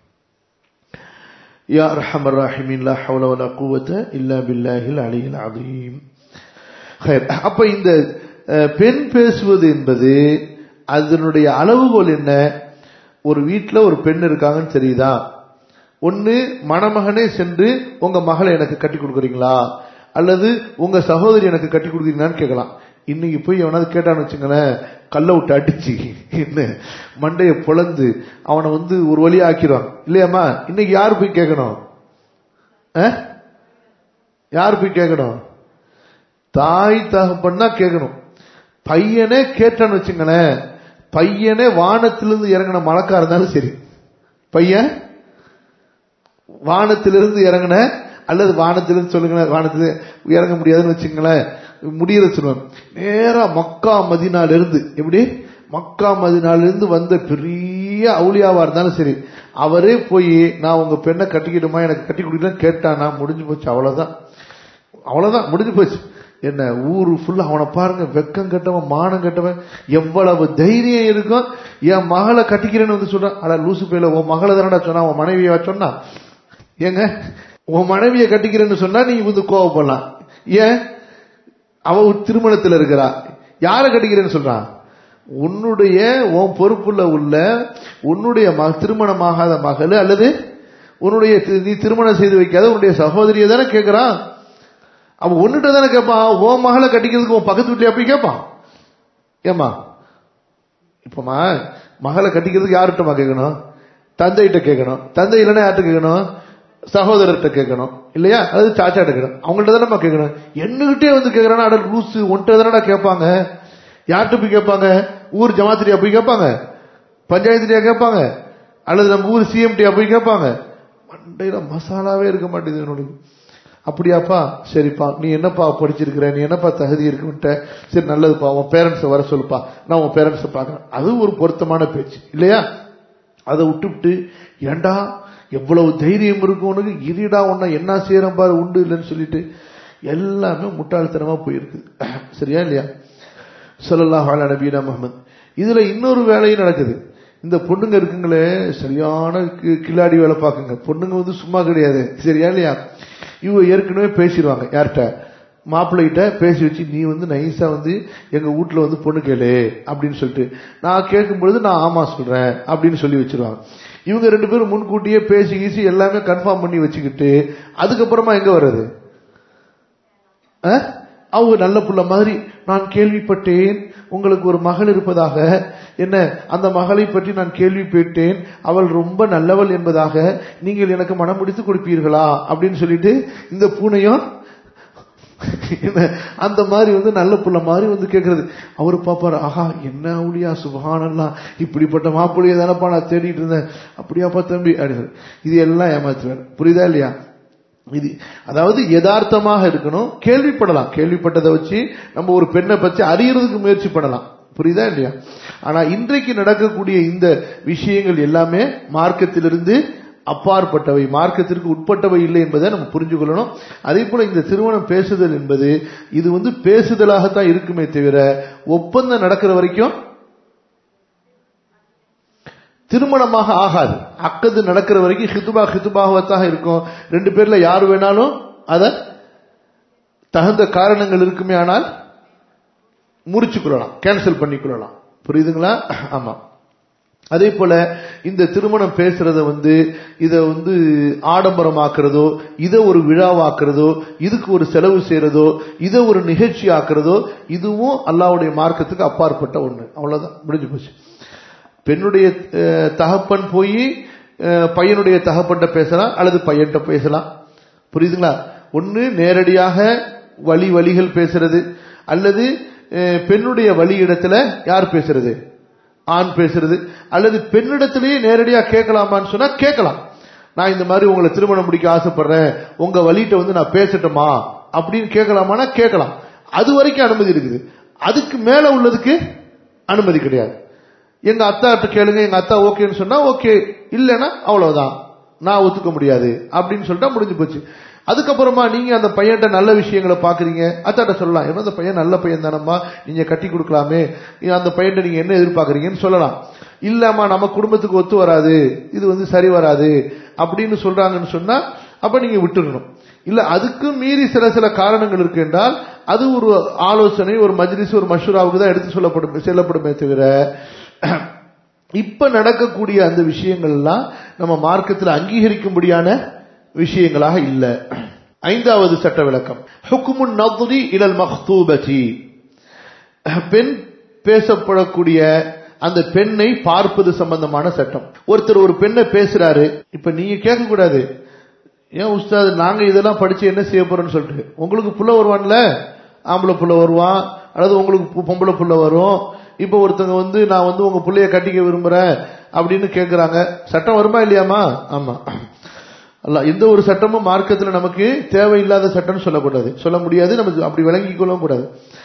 யா அர்ஹமர் ராஹிமீன் லா ஹவ்ல வலா குவத இல்லா பில்லாஹில் அலியில் அதீம் ஹைர். அப்ப இந்த அஹ், பெண் பேசுவது என்பது அதனுடைய அளவுகோல் என்ன ஒரு வீட்ல ஒரு பெண் இருக்காங்கன்னு தெரியுதா ஒன்னு மணமகனே சென்று உங்க மகளை எனக்கு கட்டி கொடுக்குறீங்களா அல்லது உங்க சகோதரி எனக்கு கட்டி கொடுக்குறீங்களான்னு கேட்கலாம் இன்னைக்கு போய் எவனாவது கேட்டான்னு வச்சுங்களேன் கல்ல விட்டு அடிச்சு என்ன மண்டைய பொளந்து அவனை வந்து ஒரு வழி ஆக்கிடுவான் இல்லையாம்மா இன்னைக்கு யார் போய் கேட்கணும் அஹ்? யார் போய் கேட்கணும் தாய் தகப்பன்னா கேட்கணும் பையனே கேட்டான்னு வச்சுங்களேன் பையனே வானத்திலிருந்து இறங்கின மழக்கா இருந்தாலும் சரி பையன் வானத்திலிருந்து இறங்கின அல்லது வானத்திலிருந்து சொல்லுங்க வானத்துல இறங்க முடியாதுன்னு வச்சுங்களேன் முடியற சொல்லுவேன் நேரா மக்கா மதினால இருந்து எப்படி மக்கா மதினால இருந்து வந்த பெரிய அவுளியாவா இருந்தாலும் சரி அவரே போய் நான் உங்க பெண்ணை கட்டிக்கிடுமா எனக்கு கட்டி கொடுக்கலன்னு கேட்டானா முடிஞ்சு போச்சு அவ்வளவுதான் அவ்வளவுதான் முடிஞ்சு போச்சு என்ன ஊரு ஃபுல்லா அவனை பாருங்க வெக்கம் கட்டவன் மானம் கட்டவன் எவ்வளவு தைரியம் இருக்கும் என் மகளை கட்டிக்கிறேன்னு வந்து சொல்றான் அட லூசு பேல உன் மகளை தானடா சொன்னா உன் மனைவியா சொன்னா ஏங்க உன் மனைவியை கட்டிக்கிறேன்னு சொன்னா நீ வந்து கோவப்படலாம் ஏன் அவ ஒரு திருமணத்துல இருக்கிறா யாரை கட்டிக்கிறேன்னு சொல்றான் உன்னுடைய உன் பொறுப்புல உள்ள உன்னுடைய மக திருமணமாகாத மகள் அல்லது உன்னுடைய தி- நீ திருமணம் செய்து வைக்காத உன்னுடைய சகோதரியை தானே கேட்கறான் அவன் ஒன்னுட்ட தானே கேட்பான் உன் மகளை கட்டிக்கிறதுக்கு உன் பக்கத்து வீட்லயா போய் கேட்பான் ஏமா இப்பமா மகளை கட்டிக்கிறதுக்கு யார்கிட்டமா கேட்கணும் தந்தைகிட்ட கேட்கணும் தந்தை இல்லைன்னா யார்கிட்ட கேட்கணும் சகோதரர்கிட்ட கேட்கணும் இல்லையா அது சாச்சாட்ட கேட்கணும் அவங்கள்ட்ட தானே கேட்கணும் என்னகிட்டே வந்து கேட்கறானா அட லூசு ஒன்ட்ட தானடா கேட்பாங்க யார்கிட்ட போய் கேட்பாங்க ஊர் ஜமாத்திரியா போய் கேட்பாங்க பஞ்சாயத்துலயா கேட்பாங்க அல்லது நம்ம ஊர் சிஎம்டியா போய் கேட்பாங்க மண்டையில மசாலாவே இருக்க மாட்டேங்குது என்னோட அப்படியாப்பா சரிப்பா நீ என்னப்பா படிச்சிருக்கிற நீ என்னப்பா தகுதி இருக்குன்ட்ட சரி நல்லதுப்பா உன் பேரண்ட்ஸை வர சொல்லுப்பா நான் உன் பேரண்ட்ஸை பார்க்கறேன் அது ஒரு பொருத்தமான பேச்சு இல்லையா அதை விட்டுவிட்டு ஏண்டா எவ்வளவு தைரியம் இருக்கும் உனக்கு இருடா உன்னை என்ன செய்யறேன் பாரு உண்டு இல்லைன்னு சொல்லிட்டு எல்லாமே முட்டாள்தனமா போயிருக்கு சரியா இல்லையா ஸல்லல்லாஹு அலா நபீனா முஹம்மத் இதுல இன்னொரு வேலையும் நடக்குது இந்த பொண்ணுங்க இருக்குங்களே சரியான கி- கில்லாடி வேலை பார்க்குங்க பொண்ணுங்க வந்து சும்மா கிடையாது சரியா இல்லையா இவங்க ஏற்கனவே பேசிடுவாங்க யார்கிட்ட மாப்பிள்ளைகிட்ட பேசி வச்சு நீ வந்து நைஸா வந்து எங்க வீட்டுல வந்து பொண்ணு கேளு அப்படின்னு சொல்லிட்டு நான் கேட்கும் பொழுது நான் ஆமா சொல்றேன் அப்படின்னு சொல்லி வச்சிருவாங்க இவங்க ரெண்டு பேரும் முன்கூட்டியே பேசி கீசி எல்லாமே கன்ஃபார்ம் பண்ணி வச்சுக்கிட்டு அதுக்கப்புறமா எங்க வர்றது அஹ்? அவங்க நல்ல புள்ள மாதிரி நான் கேள்விப்பட்டேன் உங்களுக்கு ஒரு மகள் இருப்பதாக என்ன அந்த மகளை பற்றி நான் கேள்விப்பட்டேன் அவள் ரொம்ப நல்லவள் என்பதாக நீங்கள் எனக்கு மனம் முடித்து கொடுப்பீர்களா அப்படின்னு சொல்லிட்டு இந்த பூனையும் என்ன, அந்த மாதிரி வந்து நல்ல புள்ள மாதிரி வந்து கேட்கறது அவரு பாப்பாரு ஆஹா என்ன அவளியா சுபஹானல்லாம் இப்படிப்பட்ட மாப்பிள்ளைய தானப்பா நான் தேடிட்டு இருந்தேன் அப்படியாப்பா தம்பி அப்படின்னு சொல்லி. இது எல்லாம் ஏமாத்துவார் புரியுதா இல்லையா இது அதாவது யதார்த்தமாக இருக்கணும் கேள்விப்படலாம் கேள்விப்பட்டதை வச்சு நம்ம ஒரு பெண்ணை பற்றி அறியறதுக்கு முயற்சி பண்ணலாம் புரியுதா இல்லையா ஆனா இன்றைக்கு நடக்கக்கூடிய இந்த விஷயங்கள் எல்லாமே மார்க்கத்திலிருந்து அப்பாற்பட்டவை மார்க்கத்திற்கு உட்பட்டவை இல்லை என்பதை நம்ம புரிஞ்சு கொள்ளணும் அதே போல இந்த திருமணம் பேசுதல் என்பது இது வந்து பேசுதலாகத்தான் இருக்குமே தவிர ஒப்பந்தம் நடக்கிற வரைக்கும் திருமணமாக ஆகாது அக்கது நடக்கிற வரைக்கும் ஹிதுபா ஹிதுபாகத்தாக இருக்கும் ரெண்டு பேர்ல யார் வேணாலும் அத தகுந்த காரணங்கள் இருக்குமே ஆனால் முறிச்சு கொள்ளலாம் கேன்சல் பண்ணிக்கொள்ளலாம் புரியுதுங்களா ஆமா அதே போல இந்த திருமணம் பேசுறத வந்து இத வந்து ஆடம்பரமாக்குறதோ இதை ஒரு விழாவாக்குறதோ இதுக்கு ஒரு செலவு செய்யறதோ இதை ஒரு நிகழ்ச்சி ஆக்குறதோ இதுவும் அல்லாவுடைய மார்க்கத்துக்கு அப்பாற்பட்ட ஒண்ணு அவ்வளவுதான் முடிஞ்சு போச்சு பெண்ணுடைய அஹ், தகப்பன் போய் அஹ், பையனுடைய தகப்பன்ட்ட பேசலாம் அல்லது பையன்கிட்ட பேசலாம் புரியுதுங்களா ஒன்னு நேரடியாக வழி வழிகள் பேசுறது அல்லது அஹ், பெண்ணுடைய வழி இடத்துல யார் பேசுறது ஆண் பேசுறது அல்லது பெண்ணிடத்திலேயே நேரடியா கேட்கலாமான்னு சொன்னா கேட்கலாம் நான் இந்த மாதிரி உங்களை திருமணம் முடிக்க ஆசைப்படுறேன் உங்க வழிகிட்ட வந்து நான் பேசட்டுமா அப்படின்னு கேட்கலாமான்னா கேட்கலாம் அது வரைக்கும் அனுமதி இருக்குது அதுக்கு மேல உள்ளதுக்கு அனுமதி கிடையாது எங்க அத்தாட்ட கேளுங்க எங்க அத்தா ஓகேன்னு சொன்னா ஓகே இல்லைன்னா அவ்வளவுதான் நான் ஒத்துக்க முடியாது அப்படின்னு சொல்லிட்டா முடிஞ்சு போச்சு அதுக்கப்புறமா நீங்க அந்த பையன்கிட்ட நல்ல விஷயங்களை பாக்குறீங்க அத்தாட்ட சொல்லலாம் ஏன்னா அந்த பையன் நல்ல பையன் தானம்மா நீங்க கட்டி கொடுக்கலாமே அந்த பையன்கிட்ட நீங்க என்ன எதிர்பார்க்கறீங்கன்னு சொல்லலாம் இல்லம்மா நம்ம குடும்பத்துக்கு ஒத்து வராது இது வந்து சரி வராது அப்படின்னு சொல்றாங்கன்னு சொன்னா அப்ப நீங்க விட்டுடணும் இல்ல அதுக்கு மீறி சில சில காரணங்கள் இருக்கு என்றால் அது ஒரு ஆலோசனை ஒரு மஜ்லிஸ் ஒரு மஷூராவுக்கு தான் எடுத்து சொல்லப்படும் செல்லப்படுமே தவிர இப்ப நடக்கக்கூடிய அந்த விஷயங்கள்லாம் நம்ம மார்க்கத்தில் அங்கீகரிக்கும்படியான விஷயங்களாக இல்ல ஐந்தாவது சட்ட விளக்கம் ஹுக்குமுன் நதுரி இலல் மஹ்தூபதி பெண் பேசப்படக்கூடிய அந்த பெண்ணை பார்ப்பது சம்பந்தமான சட்டம் ஒருத்தர் ஒரு பெண்ணை பேசுறாரு இப்ப நீங்க கேட்க கூடாது ஏன் உஸ்தாது நாங்க இதெல்லாம் படிச்சு என்ன செய்ய போறோம்னு சொல்லிட்டு உங்களுக்கு புள்ள வருவான்ல ஆம்பளை புள்ள வருவான் அல்லது உங்களுக்கு பொம்பளை புள்ள வரும் இப்ப ஒருத்தவங்க வந்து நான் வந்து உங்க பிள்ளைய கட்டிக்க விரும்புறேன் அப்படின்னு கேக்குறாங்க சட்டம் வருமா இல்லையாமா ஆமா அல்ல எந்த ஒரு சட்டமும் மார்க்கத்தில் நமக்கு தேவையில்லாத சட்டம்னு சொல்லக்கூடாது சொல்ல முடியாது நம்ம அப்படி விளங்கிக் கொள்ளவும் கூடாது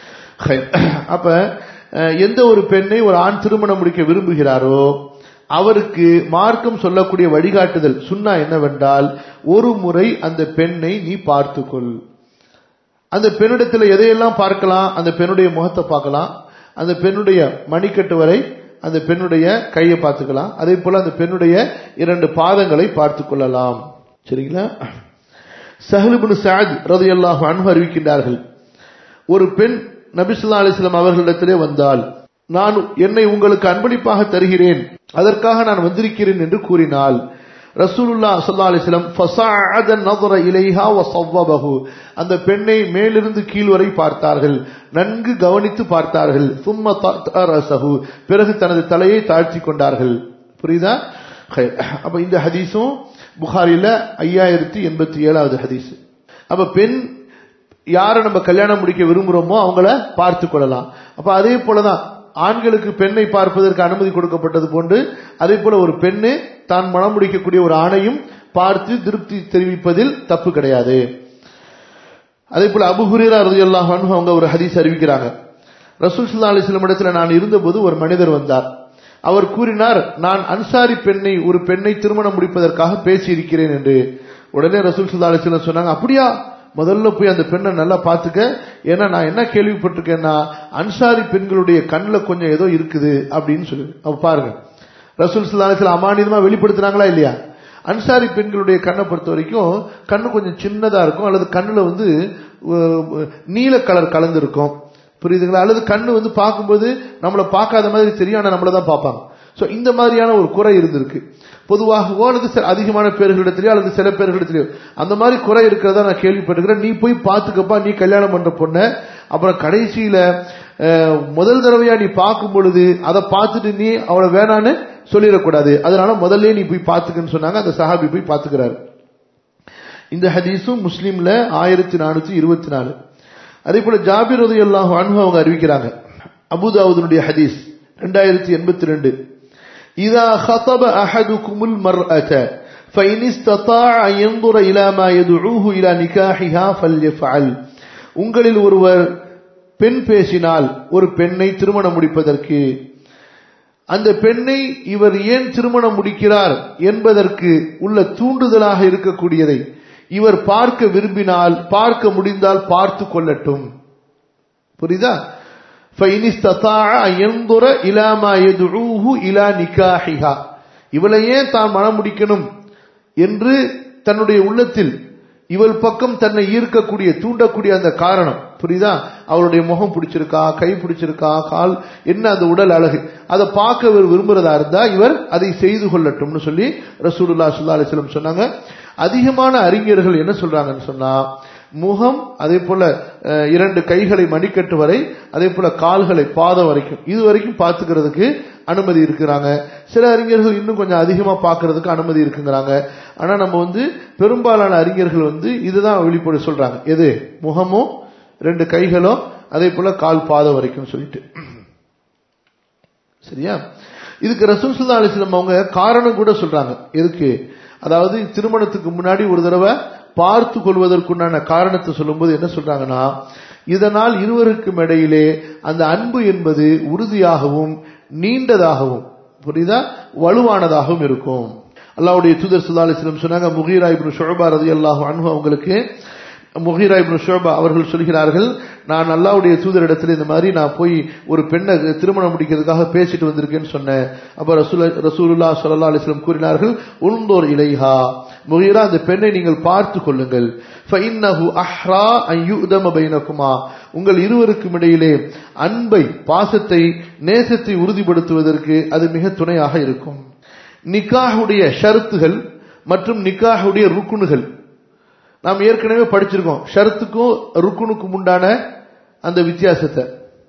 அப்ப எந்த ஒரு பெண்ணை ஒரு ஆண் திருமணம் முடிக்க விரும்புகிறாரோ அவருக்கு மார்க்கம் சொல்லக்கூடிய வழிகாட்டுதல் சுண்ணா என்னவென்றால் ஒரு முறை அந்த பெண்ணை நீ பார்த்துக்கொள் அந்த பெண்ணிடத்தில் எதையெல்லாம் பார்க்கலாம் அந்த பெண்ணுடைய முகத்தை பார்க்கலாம் அந்த பெண்ணுடைய மணிக்கட்டு வரை அந்த பெண்ணுடைய கையை பார்த்துக்கலாம் அதே போல அந்த பெண்ணுடைய இரண்டு பாதங்களை பார்த்து கொள்ளலாம் சரிங்களா சஹலுபின் சாத் ரதையல்லாஹ் அன்பு அறிவிக்கின்றார்கள் ஒரு பெண் நபிசுல்லா அலிஸ்லாம் அவர்களிடத்திலே வந்தால் நான் என்னை உங்களுக்கு அன்பளிப்பாக தருகிறேன் அதற்காக நான் வந்திருக்கிறேன் என்று கூறினாள் ரசூலுல்லா சல்லா அலிஸ்லம் இலைஹா வசவ்வபஹு அந்த பெண்ணை மேலிருந்து கீழ் வரை பார்த்தார்கள் நன்கு கவனித்து பார்த்தார்கள் சும்ம ரசஹு பிறகு தனது தலையை தாழ்த்தி கொண்டார்கள் புரியுதா அப்ப இந்த ஹதீஸும் புகாரில ஐயாயிரத்தி எண்பத்தி ஏழாவது ஹதீஸ் அப்ப பெண் யாரை நம்ம கல்யாணம் முடிக்க விரும்புறோமோ அவங்கள பார்த்து கொள்ளலாம் அப்ப அதே போலதான் ஆண்களுக்கு பெண்ணை பார்ப்பதற்கு அனுமதி கொடுக்கப்பட்டது போன்று அதே போல ஒரு பெண்ணு தான் மனம் முடிக்கக்கூடிய ஒரு ஆணையும் பார்த்து திருப்தி தெரிவிப்பதில் தப்பு கிடையாது அதே போல அபுஹுரேரா ரதியல்லாஹு அன்ஹு அவங்க ஒரு ஹதீஸ் அறிவிக்கிறாங்க ரசூல் சுல்லா அலிஸ்லம் இடத்துல நான் இருந்தபோது ஒரு மனிதர் வந்தார் அவர் கூறினார் நான் அன்சாரி பெண்ணை ஒரு பெண்ணை திருமணம் முடிப்பதற்காக பேசியிருக்கிறேன் என்று உடனே ரசூல் சுல்லா அலிஸ்லம் சொன்னாங்க அப்படியா முதல்ல போய் அந்த பெண்ணை நல்லா பார்த்துக்க ஏன்னா நான் என்ன கேள்விப்பட்டிருக்கேன்னா அன்சாரி பெண்களுடைய கண்ணில் கொஞ்சம் ஏதோ இருக்குது அப்படின்னு சொல்லி அப்ப பாருங்க ரசூல் சுல்லாசில் அமானிதமா வெளிப்படுத்துறாங்களா இல்லையா அன்சாரி பெண்களுடைய கண்ணை பொறுத்த வரைக்கும் கண்ணு கொஞ்சம் சின்னதா இருக்கும் அல்லது கண்ணுல வந்து நீல கலர் கலந்து இருக்கும் புரியுதுங்களா அல்லது கண்ணு வந்து பார்க்கும்போது நம்மளை பார்க்காத மாதிரி தெரியும் ஆனா நம்மள தான் பார்ப்பாங்க சோ இந்த மாதிரியான ஒரு குறை இருந்திருக்கு பொதுவாகவோ அல்லது அதிகமான பேர்களிடத்திலேயோ அல்லது சில பேர்களிடத்திலேயோ அந்த மாதிரி குறை இருக்கிறதா நான் கேள்விப்பட்டிருக்கிறேன் நீ போய் பார்த்துக்கப்பா நீ கல்யாணம் பண்ற பொண்ண அப்புறம் கடைசியில முதல் தடவையா நீ பார்க்கும் பொழுது அதை பார்த்துட்டு நீ அவளை வேணான்னு சொல்லிடக்கூடாது அதனால முதல்ல நீ போய் பார்த்துக்கன்னு சொன்னாங்க அந்த சஹாபி போய் பார்த்துக்கிறாரு இந்த ஹதீஸும் முஸ்லீம்ல ஆயிரத்தி நானூத்தி இருபத்தி நாலு அதே போல ஜாபிர் உதவி அல்லாஹ் அவங்க அறிவிக்கிறாங்க அபுதாவுதனுடைய ஹதீஸ் ரெண்டாயிரத்தி எண்பத்தி ரெண்டு إذا خطب أحدكم المرأة فإن استطاع أن ينظر إلى ما يدعوه إلى نكاحها فليفعل உங்களில் ஒருவர் பெண் பேசினால் ஒரு பெண்ணை திருமணம் முடிப்பதற்கு அந்த பெண்ணை இவர் ஏன் திருமணம் முடிக்கிறார் என்பதற்கு உள்ள தூண்டுதலாக இருக்கக்கூடியதை இவர் பார்க்க விரும்பினால் பார்க்க முடிந்தால் பார்த்து கொள்ளட்டும் புரியுதா இவளையே தான் மனம் முடிக்கணும் என்று தன்னுடைய உள்ளத்தில் இவள் பக்கம் தன்னை ஈர்க்கக்கூடிய தூண்டக்கூடிய அந்த காரணம் புரியுதா அவளுடைய முகம் பிடிச்சிருக்கா கை பிடிச்சிருக்கா கால் என்ன அந்த உடல் அழகு அதை பார்க்க இவர் விரும்புறதா இருந்தா இவர் அதை செய்து கொள்ளட்டும்னு சொல்லி ரசூலுல்லா சுல்லா அலிஸ்லம் சொன்னாங்க அதிகமான அறிஞர்கள் என்ன சொல்றாங்கன்னு சொன்னா முகம் அதே போல இரண்டு கைகளை மணிக்கட்டு வரை அதே போல கால்களை பாதம் வரைக்கும் இது வரைக்கும் பார்த்துக்கிறதுக்கு அனுமதி இருக்கிறாங்க சில அறிஞர்கள் இன்னும் கொஞ்சம் அதிகமா பார்க்கறதுக்கு அனுமதி இருக்குங்கிறாங்க ஆனா நம்ம வந்து பெரும்பாலான அறிஞர்கள் வந்து இதுதான் வெளிப்பட சொல்றாங்க எது முகமும் ரெண்டு கைகளும் அதே போல கால் பாதம் வரைக்கும் சொல்லிட்டு சரியா இதுக்கு ரசூல் சுல்லா அலிஸ்லாம் அவங்க காரணம் கூட சொல்றாங்க எதுக்கு அதாவது திருமணத்துக்கு முன்னாடி ஒரு தடவை பார்த்து கொள்வதற்குண்டான காரணத்தை சொல்லும்போது என்ன சொல்றாங்கன்னா இதனால் இருவருக்கும் இடையிலே அந்த அன்பு என்பது உறுதியாகவும் நீண்டதாகவும் புரியுதா வலுவானதாகவும் இருக்கும் அல்லாவுடைய தூதர் சுல்லா அலிஸ்லம் சொன்னாங்க முகீரா இப்னு ஷுபா ரலியல்லாஹு அன்ஹு அவங்களுக்கு முஹீரா இப்னு ஷோபா அவர்கள் சொல்கிறார்கள் நான் அல்லாவுடைய தூதரிடத்தில் இந்த மாதிரி நான் போய் ஒரு பெண்ணை திருமணம் முடிக்கிறதுக்காக பேசிட்டு வந்திருக்கேன்னு சொன்னேன் அப்ப ரசூல ரசூலுல்லா ஸல்லல்லாஹு அலைஹி வஸல்லம் கூறினார்கள் உல்ந்தோர் இலைஹா முகீரா அந்த பெண்ணை நீங்கள் பார்த்து கொள்ளுங்கள் ஃபஇன்னஹு அஹ்ரா அன் யுதம பைனகுமா உங்கள் இருவருக்கும் இடையிலே அன்பை பாசத்தை நேசத்தை உறுதிப்படுத்துவதற்கு அது மிக துணையாக இருக்கும் நிக்காஹுடைய ஷரத்துகள் மற்றும் நிக்காஹுடைய ருக்குனுகள் நாம் ஏற்கனவே படிச்சிருக்கோம் ஷரத்துக்கும் ருக்குனுக்கும் உண்டான அந்த வித்தியாசத்தை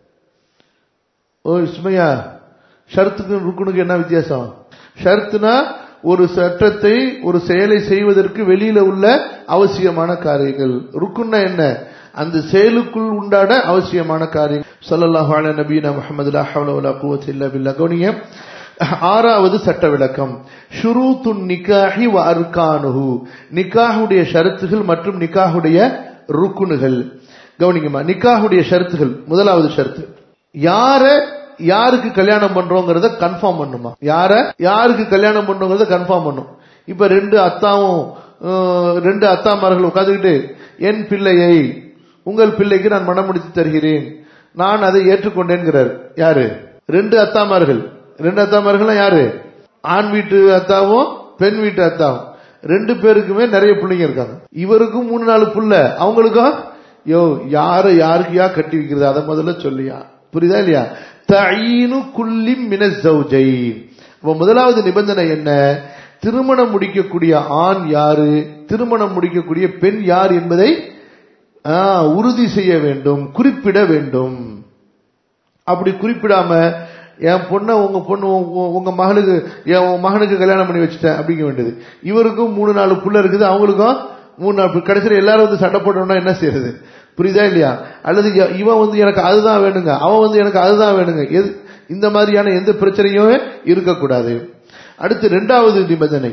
ஓ சுமையா ஷரத்துக்கும் ருக்குனுக்கு என்ன வித்தியாசம் ஷரத்துனா ஒரு சட்டத்தை ஒரு செயலை செய்வதற்கு வெளியில உள்ள அவசியமான காரியங்கள் ருக்குன்னா என்ன அந்த செயலுக்குள் உண்டான அவசியமான காரியம் ஸல்லல்லாஹு அலைஹி நபீனா முஹம்மது லா ஹவ்ல வலா குவத்த இல்லா பில்லாஹ் கவனிங்க ஆறாவது சட்ட விளக்கம் ஷுரூத்துன் நிக்காஹி வ அர்கானுஹு நிக்காஹுடைய ஷரத்துகள் மற்றும் நிக்காஹுடைய ருக்குனுகள் கவனிங்கம்மா நிக்காஹுடைய ஷரத்துகள் முதலாவது ஷரத்து யார யாருக்கு கல்யாணம் பண்றோங்கிறத கன்ஃபார்ம் பண்ணுமா யார யாருக்கு கல்யாணம் பண்றோங்கிறத கன்ஃபார்ம் பண்ணும் இப்ப ரெண்டு அத்தாவும் அஹ், ரெண்டு அத்தாமார்கள் உட்காந்துக்கிட்டு என் பிள்ளையை உங்கள் பிள்ளைக்கு நான் மனம் முடித்து தருகிறேன் நான் அதை ஏற்றுக்கொண்டேன்கிறார் யாரு ரெண்டு அத்தாமார்கள் ரெண்டு அத்தாமார்கள் யாரு ஆண் வீட்டு அத்தாவும் பெண் வீட்டு அத்தாவும் ரெண்டு பேருக்குமே நிறைய பிள்ளைங்க இருக்காங்க இவருக்கும் மூணு நாலு புள்ள அவங்களுக்கும் யோ யார யாருக்கையா கட்டி வைக்கிறது அதை முதல்ல சொல்லியா புரியுதா இல்லையா தயீனு குல்லி மின ஜௌஜைன் அப்ப முதலாவது நிபந்தனை என்ன திருமணம் முடிக்கக்கூடிய ஆண் யாரு திருமணம் முடிக்கக்கூடிய பெண் யார் என்பதை ஆ, உறுதி செய்ய வேண்டும் குறிப்பிட வேண்டும் அப்படி குறிப்பிடாம என் பொண்ணை உங்க பொண்ணு உங்க- உங்க மகளுக்கு என் உன் மகனுக்கு கல்யாணம் பண்ணி வச்சுட்டேன் அப்படிங்க வேண்டியது இவருக்கும் மூணு நாலு புள்ள இருக்குது அவங்களுக்கும் மூணு நாலு புள்ள. கடைசியில் எல்லாரும் வந்து சண்டை போட்டோம்னா என்ன செய்யறது புரியுதா இல்லையா அல்லது இ- இவன் வந்து எனக்கு அதுதான் வேணுங்க அவன் வந்து எனக்கு அதுதான் வேணுங்க எது இந்த மாதிரியான எந்த பிரச்சனையும் இருக்கக்கூடாது அடுத்து இரண்டாவது நிபந்தனை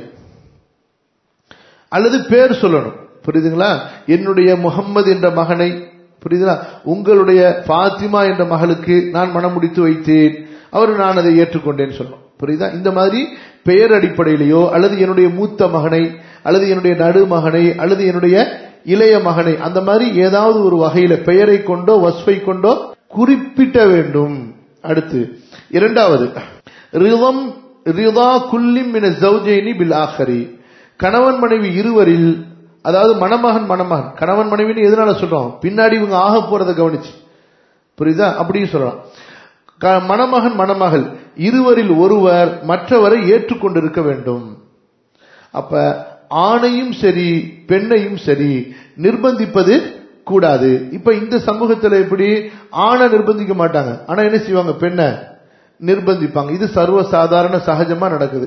அல்லது பேர் சொல்லணும் புரியுதுங்களா என்னுடைய முகம்மது என்ற மகனை புரியுதுங்களா உங்களுடைய ஃபாத்திமா என்ற மகளுக்கு நான் மனம் முடித்து வைத்தேன் அவர் நான் அதை ஏற்றுக்கொண்டேன்னு சொல்லணும் புரியுதா இந்த மாதிரி பெயர் அடிப்படையிலேயோ அல்லது என்னுடைய மூத்த மகனை அல்லது என்னுடைய நடு மகனை அல்லது என்னுடைய இளைய மகனை அந்த மாதிரி ஏதாவது ஒரு வகையில பெயரை கொண்டோ வஸ்ஃபை கொண்டோ குறிப்பிட்ட வேண்டும் அடுத்து இரண்டாவது ரிதம் ரிதா குல்லிம் மின ஜௌஜைனி பில் ஆஹரி கணவன் மனைவி இருவரில் அதாவது மணமகன் மணமகன் கணவன் மனைவின்னு எதனால சொல்றோம் பின்னாடி இவங்க ஆக போறதை கவனிச்சு புரியுதா அப்படியும் சொல்லலாம் க- மணமகன் மணமகள் இருவரில் ஒருவர் மற்றவரை ஏற்றுக்கொண்டிருக்க வேண்டும் அப்ப ஆணையும் சரி பெண்ணையும் சரி நிர்பந்திப்பது கூடாது இப்ப இந்த சமூகத்துல எப்படி ஆணை நிர்பந்திக்க மாட்டாங்க ஆனா என்ன செய்வாங்க பெண்ணை நிர்பந்திப்பாங்க இது சர்வ சாதாரண சகஜமா நடக்குது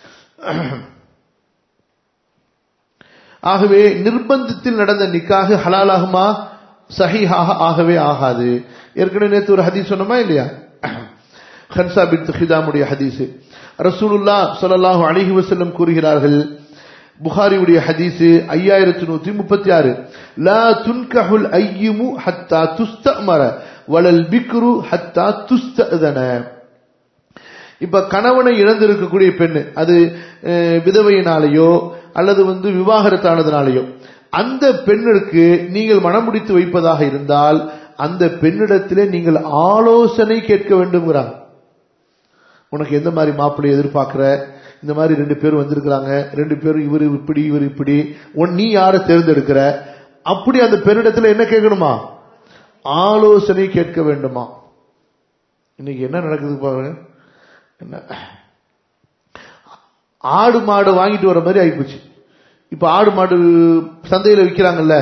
ஆகவே நிர்பந்தத்தில் நடந்த நிக்காக ஹலாலாகுமா சஹீஹாக ஆகவே ஆகாது ஏற்கனவே நேற்று ஒரு ஹதீஸ் சொன்னோமா இல்லையா ஹன்சா பின் ஹிதாமுடைய ஹதீஸ் ரசூலுல்லா ஸல்லல்லாஹு அலைஹி வஸல்லம் கூறுகிறார்கள் புகாரியுடைய ஹதீஸ் ஐயாயிரத்தி நூத்தி முப்பத்தி ஆறு லா துன்கஹுல் ஐயுமு ஹத்தா துஸ்தமர வலல் பிக்ரு ஹத்தா துஸ்ததன இப்ப கணவனை இழந்திருக்கக்கூடிய பெண்ணு அது அஹ், விதவையினாலேயோ அல்லது வந்து விவாகரத்தானதுனாலேயோ அந்த பெண்ணிற்கு நீங்கள் மனம் முடித்து வைப்பதாக இருந்தால் அந்த பெண்ணிடத்திலே நீங்கள் ஆலோசனை கேட்க வேண்டும்ங்கிறாங்க உனக்கு எந்த மாதிரி மாப்பிள்ளை எதிர்பார்க்கிற இந்த மாதிரி ரெண்டு பேர் வந்திருக்கிறாங்க ரெண்டு பேரும் இவர் இப்படி இவர் இப்படி உன் நீ யாரை தேர்ந்தெடுக்கிற அப்படி அந்த பெண்ணிடத்துல என்ன கேட்கணுமா ஆலோசனை கேட்க வேண்டுமா இன்னைக்கு என்ன நடக்குது பாருங்க என்ன ஆடு மாடு வாங்கிட்டு வர மாதிரி ஆயிப்போச்சு இப்ப ஆடு மாடு சந்தையில விக்கிறாங்கல்ல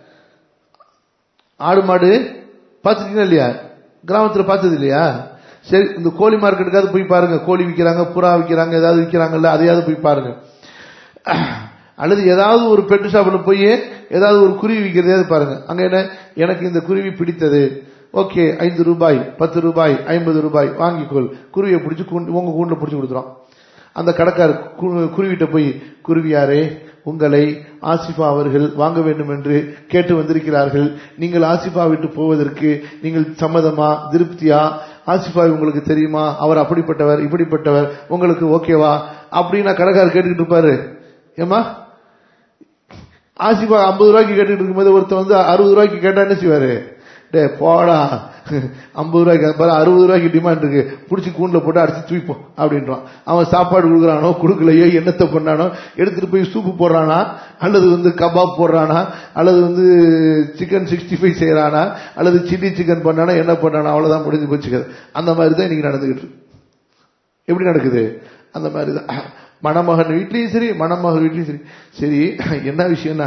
ஆடு மாடு பார்த்துருக்கீங்க இல்லையா கிராமத்துல பார்த்தது இல்லையா சரி இந்த கோழி மார்க்கெட்டுக்காவது போய் பாருங்க கோழி விற்கிறாங்க புறா விற்கிறாங்க ஏதாவது விற்கிறாங்கல்ல அதையாவது போய் பாருங்க அல்லது ஏதாவது ஒரு பெட்டு ஷாப்ல போய் ஏதாவது ஒரு குருவி விற்கிறதையாவது பாருங்க அங்க என்ன எனக்கு இந்த குருவி பிடித்தது ஓகே ஐந்து ரூபாய் பத்து ரூபாய் ஐம்பது ரூபாய் வாங்கிக்கொள் குருவியை பிடிச்சி உங்க கூண்டுல பிடிச்சி கொடுத்துரும் அந்த கடைக்காரர் கு- குருவிட்ட போய் குருவியாரே உங்களை ஆசிஃபா அவர்கள் வாங்க வேண்டும் என்று கேட்டு வந்திருக்கிறார்கள் நீங்கள் ஆசிஃபா விட்டு போவதற்கு நீங்கள் சம்மதமா திருப்தியா ஆசிஃபா உங்களுக்கு தெரியுமா அவர் அப்படிப்பட்டவர் இப்படிப்பட்டவர் உங்களுக்கு ஓகேவா அப்படின்னு கடைக்காரர் கேட்டுக்கிட்டு இருப்பாரு ஏமா ஆசிஃபா ஐம்பது ரூபாய்க்கு கேட்டுட்டு இருக்கும்போது ஒருத்தன் வந்து அறுபது ரூபாய்க்கு கேட்டா என்ன செய்வாரு டே போடா ஐம்பது ரூபாய்க்கு பாரு அறுபது ரூபாய்க்கு டிமாண்ட் இருக்கு பிடிச்சி கூண்டுல போட்டு அடிச்சு தூய்ப்போம் அப்படின்றான் அவன் சாப்பாடு கொடுக்குறானோ கொடுக்கலையோ என்னத்தை பண்ணானோ எடுத்துட்டு போய் சூப்பு போடுறானா அல்லது வந்து கபாப் போடுறானா அல்லது வந்து சிக்கன் சிக்ஸ்டி ஃபைவ் செய்யறானா அல்லது சில்லி சிக்கன் பண்ணானா என்ன பண்ணானா அவ்வளவுதான் முடிஞ்சு போச்சுக்காது அந்த மாதிரி தான் இன்னைக்கு நடந்துகிட்டு இருக்கு எப்படி நடக்குது அந்த மாதிரி தான் மணமகன் வீட்லயும் சரி மணமகள் வீட்லயும் சரி சரி என்ன விஷயம்னா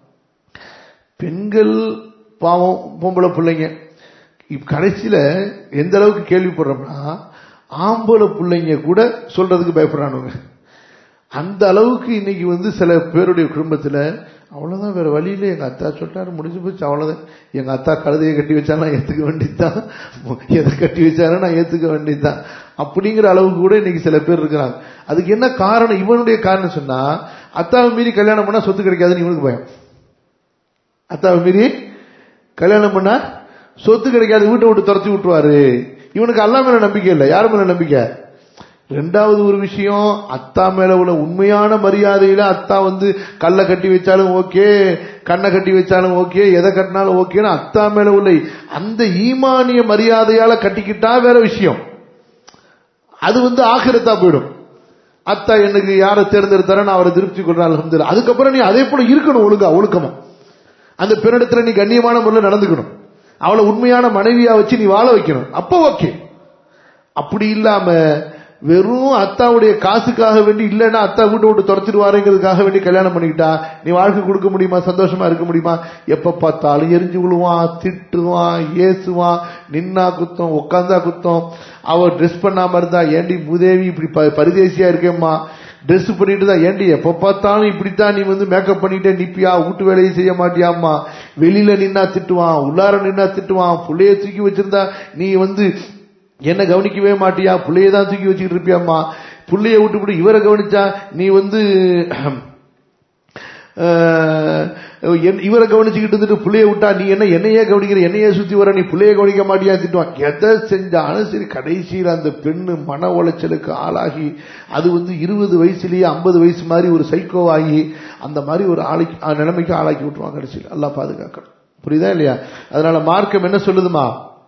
பெண்கள் பாவம் பொம்பளை பிள்ளைங்க இப்ப கடைசியில எந்த அளவுக்கு கேள்விப்படுறோம்னா ஆம்பளை பிள்ளைங்க கூட சொல்றதுக்கு பயப்படுறானுங்க அந்த அளவுக்கு இன்னைக்கு வந்து சில பேருடைய குடும்பத்துல அவ்வளவுதான் வேற வழியில எங்க அத்தா சொல்லிட்டாரு முடிஞ்சு போச்சு அவ்வளவுதான் எங்க அத்தா கழுதையை கட்டி வச்சாலும் நான் ஏத்துக்க வேண்டியதுதான் எதை கட்டி வச்சாலும் நான் ஏத்துக்க வேண்டியதுதான் அப்படிங்கிற அளவுக்கு கூட இன்னைக்கு சில பேர் இருக்கிறாங்க அதுக்கு என்ன காரணம் இவனுடைய காரணம் சொன்னா அத்தாவை மீறி கல்யாணம் பண்ணா சொத்து கிடைக்காதுன்னு இவனுக்கு பயம் அத்தாவை மீறி கல்யாணம் பண்ணா சொத்து கிடைக்காது வீட்டை விட்டு துரத்தி விட்டுருவாரு இவனுக்கு அல்லா மேல நம்பிக்கை இல்லை யார் மேல நம்பிக்கை ரெண்டாவது ஒரு விஷயம் அத்தா மேல உள்ள உண்மையான மரியாதையில அத்தா வந்து கல்லை கட்டி வச்சாலும் ஓகே கண்ணை கட்டி வச்சாலும் ஓகே எதை கட்டினாலும் ஓகேன்னு அத்தா மேல உள்ள அந்த ஈமானிய மரியாதையால கட்டிக்கிட்டா வேற விஷயம் அது வந்து ஆகிரத்தா போயிடும் அத்தா எனக்கு யாரை தேர்ந்தெடுத்தாரோ நான் அவரை திருப்தி கொள்றேன் அல்ஹம்துலில்லாஹ் அதுக்கப்புறம் நீ அதே போல இருக்கணும் ஒழுங்கா ஒழுக்கமா அந்த பெண்ணிடத்துல நீ கண்ணியமான முறையில் நடந்துக்கணும் அவளை உண்மையான மனைவியா வச்சு நீ வாழ வைக்கணும் அப்ப ஓகே அப்படி இல்லாம வெறும் அத்தாவுடைய காசுக்காக வேண்டி இல்லைன்னா அத்தா வீட்டை விட்டு துரத்திடுவாருங்கிறதுக்காக வேண்டி கல்யாணம் பண்ணிக்கிட்டா நீ வாழ்க்கை கொடுக்க முடியுமா சந்தோஷமா இருக்க முடியுமா எப்ப பார்த்தாலும் எரிஞ்சு விழுவான் திட்டுவான் ஏசுவான் நின்னா குத்தம் உட்காந்தா குத்தம் அவ ட்ரெஸ் பண்ணாம இருந்தா ஏண்டி பூதேவி இப்படி ப- பரிதேசியா இருக்கேம்மா ட்ரெஸ் பண்ணிட்டு தான் ஏண்டி எப்ப பார்த்தாலும் இப்படித்தான் நீ வந்து மேக்கப் பண்ணிட்டே நிப்பியா வீட்டு வேலையை செய்ய மாட்டியாம்மா வெளியில நின்னா திட்டுவான் உள்ளார நின்னா திட்டுவான் புள்ளைய தூக்கி வச்சிருந்தா நீ வந்து என்ன கவனிக்கவே மாட்டியா புள்ளைய தான் தூக்கி வச்சுக்கிட்டு இருப்பியாம்மா புள்ளைய விட்டு இவரை கவனிச்சா நீ வந்து அஹ், என்- இவரை கவனிச்சுக்கிட்டு இருந்துட்டு புள்ளைய விட்டா நீ என்ன என்னையே கவனிக்கிற என்னையே சுத்தி வர நீ புள்ளைய கவனிக்க மாட்டியா திட்டுவான் எதை செஞ்சாலும் சரி கடைசியில் அந்த பெண்ணு மன உளைச்சலுக்கு ஆளாகி அது வந்து இருபது வயசுலயே ஐம்பது வயசு மாதிரி ஒரு சைக்கோவாகி அந்த மாதிரி ஒரு ஆளைக்கு அஹ், நிலைமைக்கு ஆளாக்கி விட்டுருவாங்க கடைசியில் எல்லாம் பாதுகாக்கணும் புரியுதா இல்லையா அதனால மார்க்கம் என்ன சொல்லுதுமா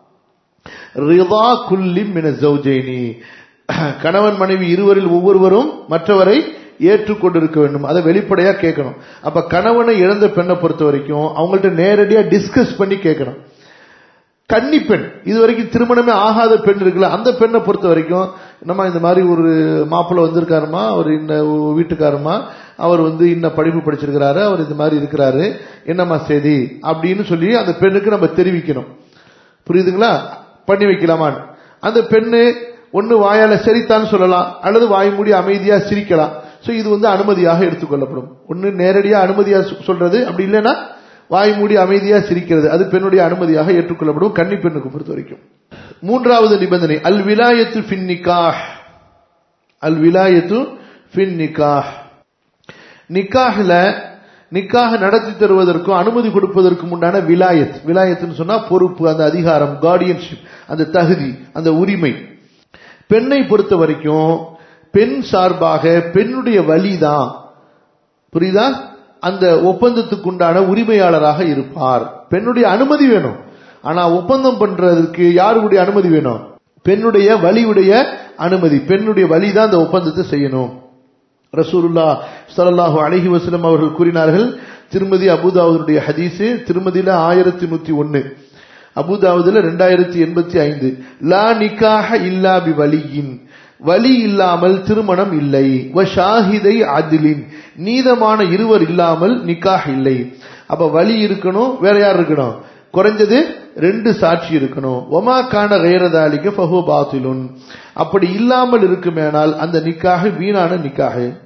ரிதா குல்லி மின ஜௌஜைனி கணவன் மனைவி இருவரில் ஒவ்வொருவரும் மற்றவரை ஏற்றுக்கொண்டிருக்க வேண்டும் அதை வெளிப்படையா கேட்கணும் அப்ப கணவனை இழந்த பெண்ணை பொறுத்த வரைக்கும் அவங்கள்ட்ட நேரடியா டிஸ்கஸ் பண்ணி கேட்கணும் கன்னி பெண் இது வரைக்கும் திருமணமே ஆகாத பெண் இருக்குல்ல அந்த பெண்ணை பொறுத்த வரைக்கும் நம்ம இந்த மாதிரி ஒரு மாப்பிள்ளை வந்திருக்காருமா அவர் இந்த வீட்டுக்காரமா அவர் வந்து இன்ன படிப்பு படிச்சிருக்கிறாரு அவர் இந்த மாதிரி இருக்கிறாரு என்னம்மா செய்தி அப்படின்னு சொல்லி அந்த பெண்ணுக்கு நம்ம தெரிவிக்கணும் புரியுதுங்களா பண்ணி வைக்கலாமான்னு அந்த பெண்ணு ஒன்னு வாயால சரித்தான்னு சொல்லலாம் அல்லது வாய் மூடி அமைதியா சிரிக்கலாம் சோ இது வந்து அனுமதியாக எடுத்துக்கொள்ளப்படும் ஒன்னு நேரடியா அனுமதியா சொ- சொல்றது அப்படி இல்லைன்னா வாய் மூடி அமைதியா சிரிக்கிறது அது பெண்ணுடைய அனுமதியாக ஏற்றுக்கொள்ளப்படும் கன்னி பெண்ணுக்கு பொறுத்த வரைக்கும் மூன்றாவது நிபந்தனை அல் விலாயத்து ஃபின் நிக்காஹ் அல் விலாயத்து ஃபின் நிக்காஹ் நிக்காஹ்ல நிக்காஹ் நடத்தி தருவதற்கும் அனுமதி கொடுப்பதற்கும் உண்டான விலாயத் விலாயத்துன்னு சொன்னா பொறுப்பு அந்த அதிகாரம் கார்டியன்ஷிப் அந்த தகுதி அந்த உரிமை பெண்ணை பொறுத்த வரைக்கும் பெண் சார்பாக பெண்ணுடைய வழிதான் புரியுதா அந்த ஒப்பந்தத்துக்கு உண்டான உரிமையாளராக இருப்பார் பெண்ணுடைய அனுமதி வேணும் ஆனா ஒப்பந்தம் பண்றதுக்கு யாருடைய அனுமதி வேணும் பெண்ணுடைய வலியுடைய அனுமதி பெண்ணுடைய வழி தான் அந்த ஒப்பந்தத்தை செய்யணும் ரசூலுல்லா ஸல்லல்லாஹு அலைஹி வஸல்லம் அவர்கள் கூறினார்கள் திருமதி அபுதாவுடைய ஹதீஸ் திருமதியில ஆயிரத்தி நூத்தி ஒன்னு அபுதாவுதுல ரெண்டாயிரத்தி எண்பத்தி ஐந்து லா நிக்காஹ இல்லா பி வலியின் வலி இல்லாமல் திருமணம் இல்லை வ ஷாஹிதை அதிலின் நீதமான இருவர் இல்லாமல் நிக்காஹ் இல்லை அப்ப வலி இருக்கணும் வேற யார் இருக்கணும் குறைஞ்சது ரெண்டு சாட்சி இருக்கணும் ஒமா கான கைரதாலிக்க ஃபஹு பாத்திலுன் அப்படி இல்லாமல் இருக்குமேனால் அந்த நிக்காக வீணான நிக்காக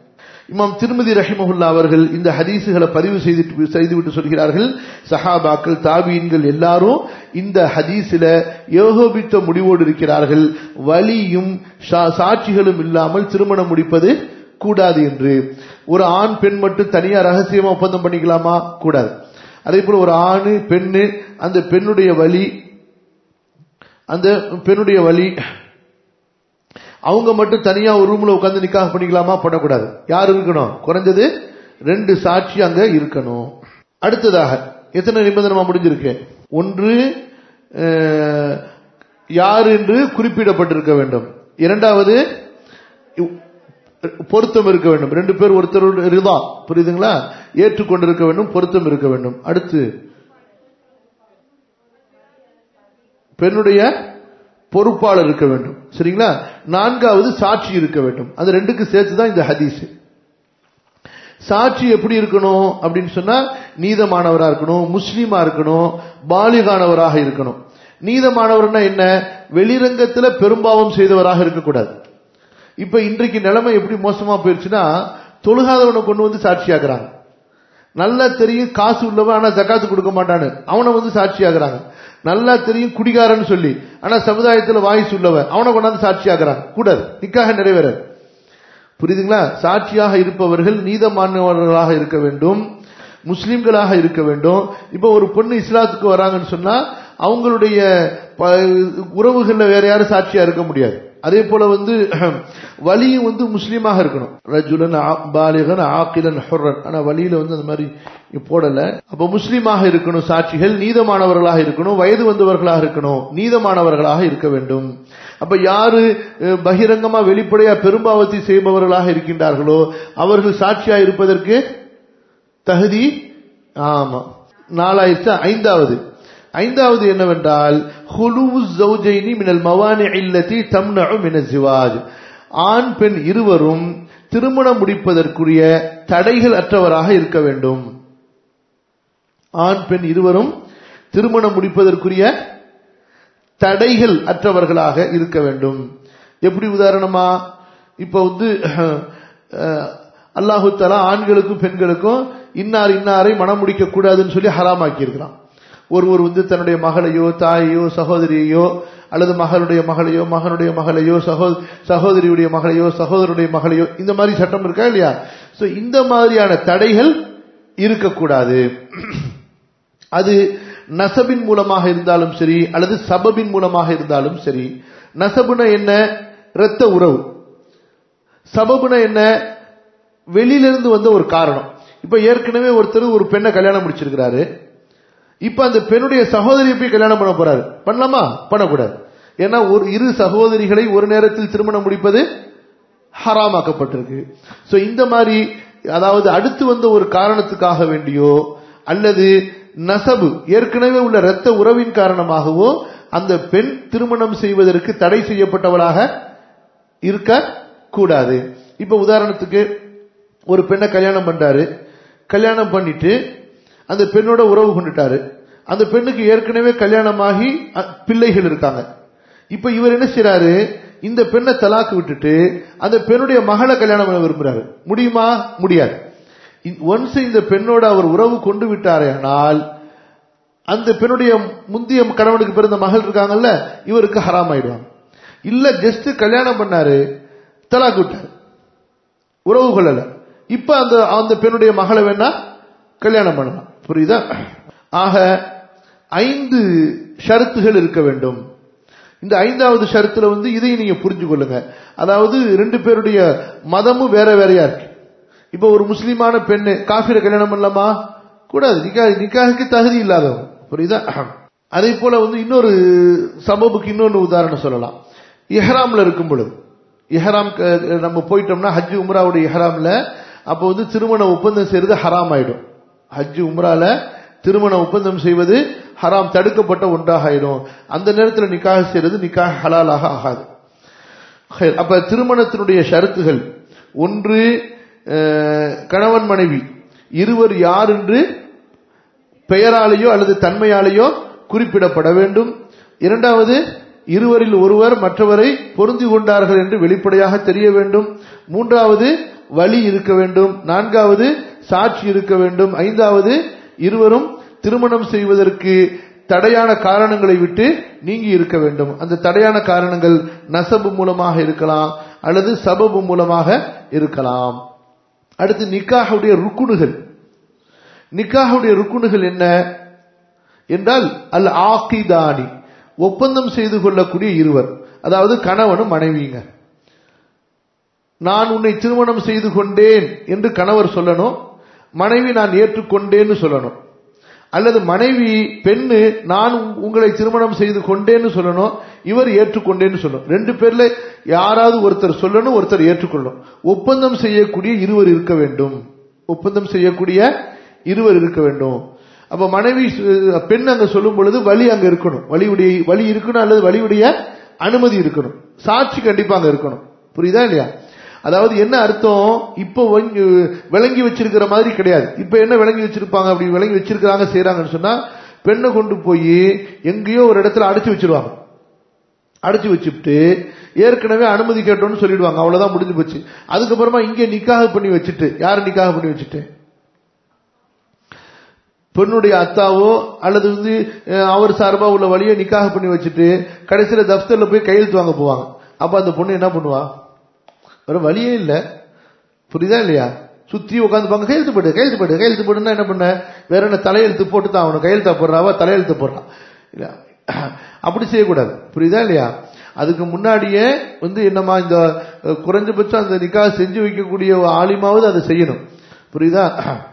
இமாம் திருமதி ரஹிமஹுல்லா அவர்கள் இந்த ஹதீஸுகளை பதிவு செய்து செய்துவிட்டு சொல்கிறார்கள் சஹாபாக்கள் தாபீன்கள் எல்லாரும் இந்த ஹதீஸில ஏகோபித்த முடிவோடு இருக்கிறார்கள் வலியும் சாட்சிகளும் இல்லாமல் திருமணம் முடிப்பது கூடாது என்று ஒரு ஆண் பெண் மட்டும் தனியா ரகசியமா ஒப்பந்தம் பண்ணிக்கலாமா கூடாது அதே போல ஒரு ஆணு பெண்ணு அந்த பெண்ணுடைய வழி அந்த பெண்ணுடைய வழி அவங்க மட்டும் தனியா ஒரு ரூம்ல உட்காந்து நிக்காக பண்ணிக்கலாமா பண்ணக்கூடாது யார் இருக்கணும் குறைஞ்சது ரெண்டு சாட்சி அங்க இருக்கணும் அடுத்ததாக எத்தனை நிபந்தனை முடிஞ்சிருக்கு ஒன்று யார் என்று குறிப்பிடப்பட்டிருக்க வேண்டும் இரண்டாவது பொருத்தம் இருக்க வேண்டும் ரெண்டு பேர் ஒருத்தர் ரிதா புரியுதுங்களா ஏற்றுக்கொண்டிருக்க வேண்டும் பொருத்தம் இருக்க வேண்டும் அடுத்து பெண்ணுடைய பொறுப்பாளர் இருக்க வேண்டும் சரிங்களா நான்காவது சாட்சி இருக்க வேண்டும் அது ரெண்டுக்கு சேர்த்து தான் இந்த ஹதீஸ் சாட்சி எப்படி இருக்கணும் அப்படின்னு சொன்னா நீதமானவரா இருக்கணும் முஸ்லீமா இருக்கணும் பாலிகானவராக இருக்கணும் நீதமானவர்னா என்ன வெளிரங்கத்துல பெரும்பாவம் செய்தவராக இருக்கக்கூடாது இப்ப இன்றைக்கு நிலைமை எப்படி மோசமா போயிருச்சுன்னா தொழுகாதவனை கொண்டு வந்து சாட்சியாக்குறாங்க நல்லா தெரியும் காசு உள்ளவன் ஆனா ஜக்காத்து கொடுக்க மாட்டானு அவனை வந்து சாட்சியாகிறாங்க நல்லா தெரியும் குடிகாரன்னு சொல்லி ஆனா சமுதாயத்துல வாய்ஸ் உள்ளவன் அவனை கொண்டாந்து சாட்சியாகிறாங்க கூடாது நிக்காக நிறைவேற புரியுதுங்களா சாட்சியாக இருப்பவர்கள் நீதமானவர்களாக இருக்க வேண்டும் முஸ்லிம்களாக இருக்க வேண்டும் இப்ப ஒரு பொண்ணு இஸ்லாத்துக்கு வராங்கன்னு சொன்னா அவங்களுடைய உறவுகள்ல வேற யாரும் சாட்சியா இருக்க முடியாது அதே போல வந்து வலியும் வந்து முஸ்லீமாக இருக்கணும் ரஜுலன் பாலிகன் ஆக்கிலன் ஹொர்ரன் ஆனா வழியில வந்து அந்த மாதிரி போடல அப்ப முஸ்லீமாக இருக்கணும் சாட்சிகள் நீதமானவர்களாக இருக்கணும் வயது வந்தவர்களாக இருக்கணும் நீதமானவர்களாக இருக்க வேண்டும் அப்ப யாரு பகிரங்கமா வெளிப்படையா பெரும்பாவத்தை செய்பவர்களாக இருக்கின்றார்களோ அவர்கள் சாட்சியா இருப்பதற்கு தகுதி ஆமா நாலாயிரத்து ஐந்தாவது ஐந்தாவது என்னவென்றால் ஹுலுவு ஜௌஜைனி மினல் மவானி இல்லத்தி தம்னு மின ஜிவாஜ் ஆண் பெண் இருவரும் திருமணம் முடிப்பதற்குரிய தடைகள் அற்றவராக இருக்க வேண்டும் ஆண் பெண் இருவரும் திருமணம் முடிப்பதற்குரிய தடைகள் அற்றவர்களாக இருக்க வேண்டும் எப்படி உதாரணமா இப்ப வந்து அல்லாஹு தலா ஆண்களுக்கும் பெண்களுக்கும் இன்னார் இன்னாரை மனம் முடிக்க கூடாதுன்னு சொல்லி ஹராமாக்கி இருக்கிறான் ஒருவர் வந்து தன்னுடைய மகளையோ தாயையோ சகோதரியையோ அல்லது மகளுடைய மகளையோ மகனுடைய மகளையோ சகோ சகோதரியுடைய மகளையோ சகோதரருடைய மகளையோ இந்த மாதிரி சட்டம் இருக்கா இல்லையா சோ இந்த மாதிரியான தடைகள் இருக்கக்கூடாது அது நசபின் மூலமாக இருந்தாலும் சரி அல்லது சபபின் மூலமாக இருந்தாலும் சரி நசபுன என்ன இரத்த உறவு சபபுன என்ன வெளியிலிருந்து வந்த ஒரு காரணம் இப்ப ஏற்கனவே ஒருத்தர் ஒரு பெண்ணை கல்யாணம் முடிச்சிருக்கிறாரு இப்ப அந்த பெண்ணுடைய சகோதரியை போய் கல்யாணம் பண்ண போறாரு பண்ணலாமா பண்ணக்கூடாது ஏன்னா ஒரு இரு சகோதரிகளை ஒரு நேரத்தில் திருமணம் முடிப்பது ஹராமாக்கப்பட்டிருக்கு சோ இந்த மாதிரி அதாவது அடுத்து வந்த ஒரு காரணத்துக்காக வேண்டியோ அல்லது நசபு ஏற்கனவே உள்ள இரத்த உறவின் காரணமாகவோ அந்த பெண் திருமணம் செய்வதற்கு தடை செய்யப்பட்டவளாக இருக்க கூடாது இப்ப உதாரணத்துக்கு ஒரு பெண்ணை கல்யாணம் பண்றாரு கல்யாணம் பண்ணிட்டு அந்த பெண்ணோட உறவு கொண்டுட்டாரு அந்த பெண்ணுக்கு ஏற்கனவே கல்யாணமாகி பிள்ளைகள் இருக்காங்க இப்ப இவர் என்ன செய்யறாரு இந்த பெண்ணை தலாக்கு விட்டுட்டு அந்த பெண்ணுடைய மகளை கல்யாணம் பண்ண விரும்புறாரு முடியுமா முடியாது ஒன்ஸ் இந்த பெண்ணோட அவர் உறவு கொண்டு விட்டாரே ஆனால் அந்த பெண்ணுடைய முந்தைய கணவனுக்கு பிறந்த மகள் இருக்காங்கல்ல இவருக்கு ஹராம் ஆயிடுவாங்க இல்ல ஜஸ்ட் கல்யாணம் பண்ணாரு தலாக்கு விட்டாரு உறவு கொள்ளல இப்ப அந்த அந்த பெண்ணுடைய மகளை வேணா கல்யாணம் பண்ணலாம் புரியுதா ஆக ஐந்து ஷரத்துகள் இருக்க வேண்டும் இந்த ஐந்தாவது ஷரத்துல வந்து இதையும் நீங்க புரிஞ்சு கொள்ளுங்க அதாவது ரெண்டு பேருடைய மதமும் வேற வேறையா இருக்கு இப்ப ஒரு முஸ்லீமான பெண்ணு காஃபிர கல்யாணம் பண்ணலாமா கூடாது நிக்கா நிக்காவுக்கு தகுதி இல்லாதவங்க புரியுதா அதே போல வந்து இன்னொரு சம்பவுக்கு இன்னொன்று உதாரணம் சொல்லலாம் இஹ்ராம்ல இருக்கும் பொழுது இஹ்ராம் நம்ம போயிட்டோம்னா ஹஜ் உம்ராவுடைய இஹ்ராம்ல அப்போ வந்து திருமண ஒப்பந்தம் செய்யறது ஹராம் ஆயிடும் ஹஜ் உம்ரால திருமண ஒப்பந்தம் செய்வது ஹராம் தடுக்கப்பட்ட ஒன்றாக ஆயிடும் அந்த நேரத்தில் நிக்காக செய்யறது நிக்காக ஹலாலாக ஆகாது அப்ப திருமணத்தினுடைய ஷரத்துகள் ஒன்று கணவன் மனைவி இருவர் யார் என்று பெயராலேயோ அல்லது தன்மையாலேயோ குறிப்பிடப்பட வேண்டும் இரண்டாவது இருவரில் ஒருவர் மற்றவரை பொருந்தி கொண்டார்கள் என்று வெளிப்படையாக தெரிய வேண்டும் மூன்றாவது வழி இருக்க வேண்டும் நான்காவது சாட்சி இருக்க வேண்டும் ஐந்தாவது இருவரும் திருமணம் செய்வதற்கு தடையான காரணங்களை விட்டு நீங்கி இருக்க வேண்டும் அந்த தடையான காரணங்கள் நசபு மூலமாக இருக்கலாம் அல்லது சபபு மூலமாக இருக்கலாம் அடுத்து நிக்காஹுடைய ருக்குணுகள் நிக்காஹுடைய ருக்குணுகள் என்ன என்றால் அல் ஆக்கிதானி ஒப்பந்தம் செய்து கொள்ளக்கூடிய இருவர் அதாவது கணவனும் மனைவிங்க நான் உன்னை திருமணம் செய்து கொண்டேன் என்று கணவர் சொல்லணும் மனைவி நான் ஏற்றுக்கொண்டேன்னு சொல்லணும் அல்லது மனைவி பெண்ணு நான் உங்களை திருமணம் செய்து கொண்டேன்னு சொல்லணும் இவர் ஏற்றுக்கொண்டேன்னு சொல்லணும் ரெண்டு பேர்ல யாராவது ஒருத்தர் சொல்லணும் ஒருத்தர் ஏற்றுக்கொள்ளணும் ஒப்பந்தம் செய்யக்கூடிய இருவர் இருக்க வேண்டும் ஒப்பந்தம் செய்யக்கூடிய இருவர் இருக்க வேண்டும் அப்ப மனைவி பெண் அங்க சொல்லும் பொழுது வழி அங்க இருக்கணும் வழியுடைய வழி இருக்கணும் அல்லது வழியுடைய அனுமதி இருக்கணும் சாட்சி கண்டிப்பா அங்க இருக்கணும் புரியுதா இல்லையா அதாவது என்ன அர்த்தம் இப்போ விளங்கி வச்சிருக்கிற மாதிரி கிடையாது இப்ப என்ன விளங்கி வச்சிருப்பாங்க அப்படி விளங்கி வச்சிருக்கிறாங்க செய்யறாங்கன்னு சொன்னா பெண்ணை கொண்டு போய் எங்கேயோ ஒரு இடத்துல அடைச்சு வச்சிருவாங்க அடைச்சு வச்சுட்டு ஏற்கனவே அனுமதி கேட்டோம்னு சொல்லிடுவாங்க அவ்வளவுதான் முடிஞ்சு போச்சு அதுக்கப்புறமா இங்க நிக்காக பண்ணி வச்சுட்டு யார் நிக்காக பண்ணி வச்சுட்டு பெண்ணுடைய அத்தாவோ அல்லது வந்து அவர் சார்பா உள்ள வழியை நிக்காக பண்ணி வச்சுட்டு கடைசியில தப்தர்ல போய் கையெழுத்து வாங்க போவாங்க அப்ப அந்த பொண்ணு என்ன பண்ணுவா வேற வழியே இல்ல புரியுதா இல்லையா சுத்தி உட்காந்துப்பாங்க கையெழுத்து போடு கையெழுத்து போடு கையெழுத்து போடுன்னா என்ன பண்ண வேற என்ன தலையெழுத்து போட்டு தான் அவனு கையெழுத்தா போடுறாவா தலையெழுத்து போடுறான் இல்ல அப்படி செய்யக்கூடாது புரியுதா இல்லையா அதுக்கு முன்னாடியே வந்து என்னமா இந்த குறைஞ்சபட்சம் அந்த நிக்காக செஞ்சு வைக்கக்கூடிய ஆலிமாவது அதை செய்யணும் புரியுதா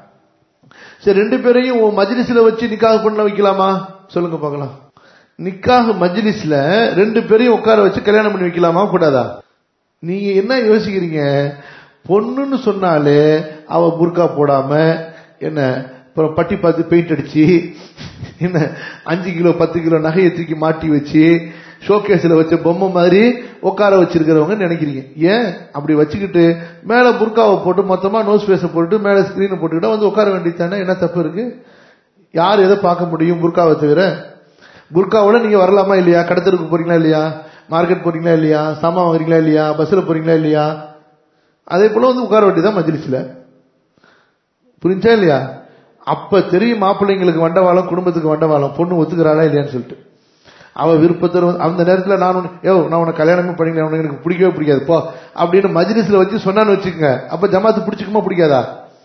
சரி ரெண்டு பேரையும் மஜ்லிஸ்ல வச்சு நிக்காக பண்ண வைக்கலாமா சொல்லுங்க பார்க்கலாம் நிக்காக மஜ்லிஸ்ல ரெண்டு பேரையும் உட்கார வச்சு கல்யாணம் பண்ணி வைக்கலாமா கூடாதா நீங்க என்ன யோசிக்கிறீங்க பொண்ணுன்னு சொன்னாலே அவ புர்கா போடாம என்ன அப்புறம் பட்டி பார்த்து பெயிண்ட் அடிச்சு என்ன அஞ்சு கிலோ பத்து கிலோ நகையை தூக்கி மாட்டி வச்சு ஷோகேஸ்ல வச்ச பொம்மை மாதிரி உட்கார வச்சிருக்கிறவங்க நினைக்கிறீங்க ஏன் அப்படி வச்சுக்கிட்டு மேல புர்காவை போட்டு மொத்தமா நோஸ் பேஸ போட்டு மேல ஸ்கிரீனை போட்டுக்கிட்டா வந்து உட்கார வேண்டியதானே என்ன தப்பு இருக்கு யார் எதை பார்க்க முடியும் புர்காவை தவிர புர்காவோட நீங்க வரலாமா இல்லையா கடத்தருக்கு போறீங்களா இல்லையா மார்க்கெட் போறீங்களா இல்லையா சாமான் வாங்குறீங்களா இல்லையா பஸ்ல போறீங்களா இல்லையா அதே போல வந்து உட்கார வேண்டியதான் மஜ்லிஸ்ல புரிஞ்சா இல்லையா அப்ப தெரியும் மாப்பிள்ளைங்களுக்கு வண்டவாளம் குடும்பத்துக்கு வண்டவாளம் பொண்ணு ஒத்துக்கிறாளா இல்லையான்னு சொல்லிட்டு அவ விருப்பத்தில் அந்த நேரத்தில் நான் உன்னை யோ நான் உனக்கு கல்யாணமே பண்ணிக்கிறேன் உனக்கு எனக்கு பிடிக்கவே பிடிக்காது போ அப்படின்னு மஜ்லிஸ்ல வச்சு சொன்னான்னு வச்சுக்கோங்க அப்ப ஜமாத்து பிடிச்சிக்குமா பிடிக்காதா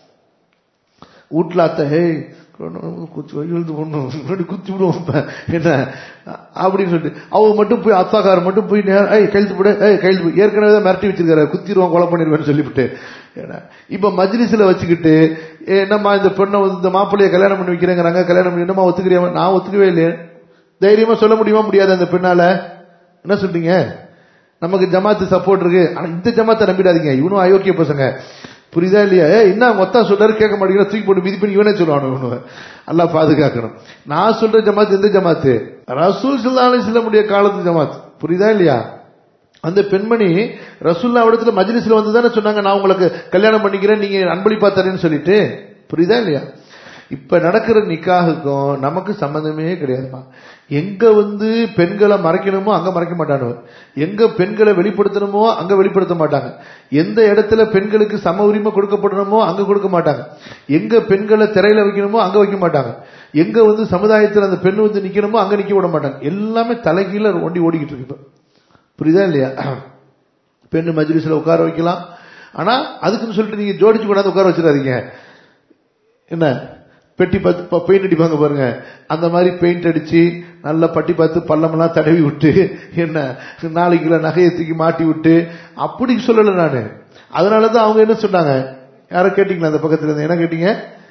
வீட்டுல அத்தை ஹே எழுது ஒண்ணும் குத்தி விடுவோம் என்ன அப்படின்னு சொல்லிட்டு அவ மட்டும் போய் அத்தாக்கார மட்டும் போய் நேரம் ஏய் கையெழுத்து போடு ஏய் கையெழுத்து ஏற்கனவே தான் மிரட்டி வச்சிருக்காரு குத்திடுவோம் கொலை பண்ணிடுவேன்னு சொல்லிவிட்டு இப்ப மஜ்லிஸ்ல வச்சுக்கிட்டு என்னம்மா இந்த பெண்ணை இந்த மாப்பிள்ளைய கல்யாணம் பண்ணி வைக்கிறேங்கிறாங்க கல்யாணம் பண்ணி என்னமா ஒத்துக்கிறியா நான் ஒத்துக்கவே இல்லையே தைரியமா சொல்ல முடியுமா முடியாது அந்த பெண்ணால என்ன சொல்றீங்க நமக்கு ஜமாத்து சப்போர்ட் இருக்கு ஆனா இந்த ஜமாத்தை நம்பிடாதீங்க இவனும் அயோக்கிய பசங்க புரியுதா இல்லையா என்ன மொத்தா சொல்றாரு கேட்க மாட்டேங்கிற தூக்கி போட்டு மிதி பண்ணி இவனே சொல்லுவானு இவனு எல்லாம் பாதுகாக்கணும் நான் சொல்ற ஜமாத்து எந்த ஜமாத்து ரசூல் சில்லாலே செல்லமுடைய காலத்து ஜமாத் புரியுதா இல்லையா அந்த பெண்மணி ரசூல்லா இடத்துல மஜ்லிஸ்ல வந்து தானே சொன்னாங்க நான் உங்களுக்கு கல்யாணம் பண்ணிக்கிறேன் நீங்க அன்பளிப்பா தரேன்னு சொல்லிட்டு புரியுதா இல்லையா இப்ப நடக்கிற நிக்காகுக்கும் நமக்கு சம்பந்தமே கிடையாதுமா எங்க வந்து பெண்களை மறைக்கணுமோ அங்க மறைக்க மாட்டானு எங்க பெண்களை வெளிப்படுத்தணுமோ அங்க வெளிப்படுத்த மாட்டாங்க எந்த இடத்துல பெண்களுக்கு சம உரிமை கொடுக்கப்படணுமோ அங்க கொடுக்க மாட்டாங்க எங்க பெண்களை திரையில வைக்கணுமோ அங்க வைக்க மாட்டாங்க எங்க வந்து சமுதாயத்தில் அந்த பெண் வந்து நிக்கணுமோ அங்க நிக்க விட மாட்டாங்க எல்லாமே தலைகீழ ஒண்டி ஓடிக்கிட்டு இருக்கு இப்ப புரியுதா இல்லையா பெண்ணு மஜ்லிஸ்ல உட்கார வைக்கலாம் ஆனா அதுக்குன்னு சொல்லிட்டு நீங்க ஜோடிச்சு கொண்டாந்து உட்கார வச்சிடாதீங்க என்ன பெட்டி பார்த்து பெயிண்ட் அடிப்பாங்க பாருங்க அந்த மாதிரி பெயிண்ட் அடிச்சு நல்லா பட்டி பார்த்து பள்ளமெல்லாம் தடவி விட்டு என்ன நாலு கிலோ நகையை தூக்கி மாட்டி விட்டு அப்படி சொல்லல நானு அதனாலதான் அவங்க என்ன சொன்னாங்க யார கேட்டீங்களா அந்த பக்கத்துல இருந்து என்ன கேட்டீங்க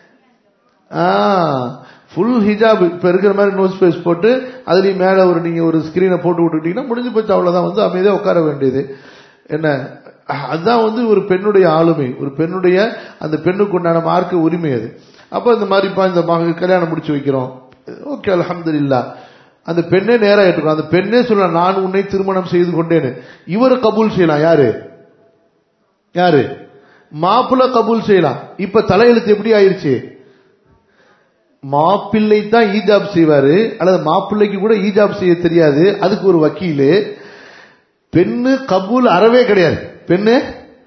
ஃபுல் ஹிஜாப் இப்ப இருக்கிற மாதிரி நோஸ் பேஸ் போட்டு அதுலயும் மேல ஒரு நீங்க ஒரு ஸ்கிரீனை போட்டு விட்டுட்டீங்கன்னா முடிஞ்சு போச்சு அவ்வளவுதான் வந்து அமைதியா உட்கார வேண்டியது என்ன அதுதான் வந்து ஒரு பெண்ணுடைய ஆளுமை ஒரு பெண்ணுடைய அந்த பெண்ணுக்கு உண்டான மார்க்க உரிமை அது அப்ப இந்த மாதிரிப்பா இந்த மக கல்யாணம் முடிச்சு வைக்கிறோம் ஓகே அலமது இல்லா அந்த பெண்ணே நேரம் ஏற்றுக்கணும் அந்த பெண்ணே சொல்லலாம் நான் உன்னை திருமணம் செய்து கொண்டேன்னு இவரை கபூல் செய்யலாம் யாரு யாரு மாப்பிள்ள கபூல் செய்யலாம் இப்ப தலையெழுத்து எப்படி ஆயிருச்சு மாப்பிள்ளை தான் ஈஜாப் செய்வாரு அல்லது மாப்பிள்ளைக்கு கூட ஈஜாப் செய்ய தெரியாது அதுக்கு ஒரு வக்கீலு பெண்ணு கபூல் அறவே கிடையாது பெண்ணு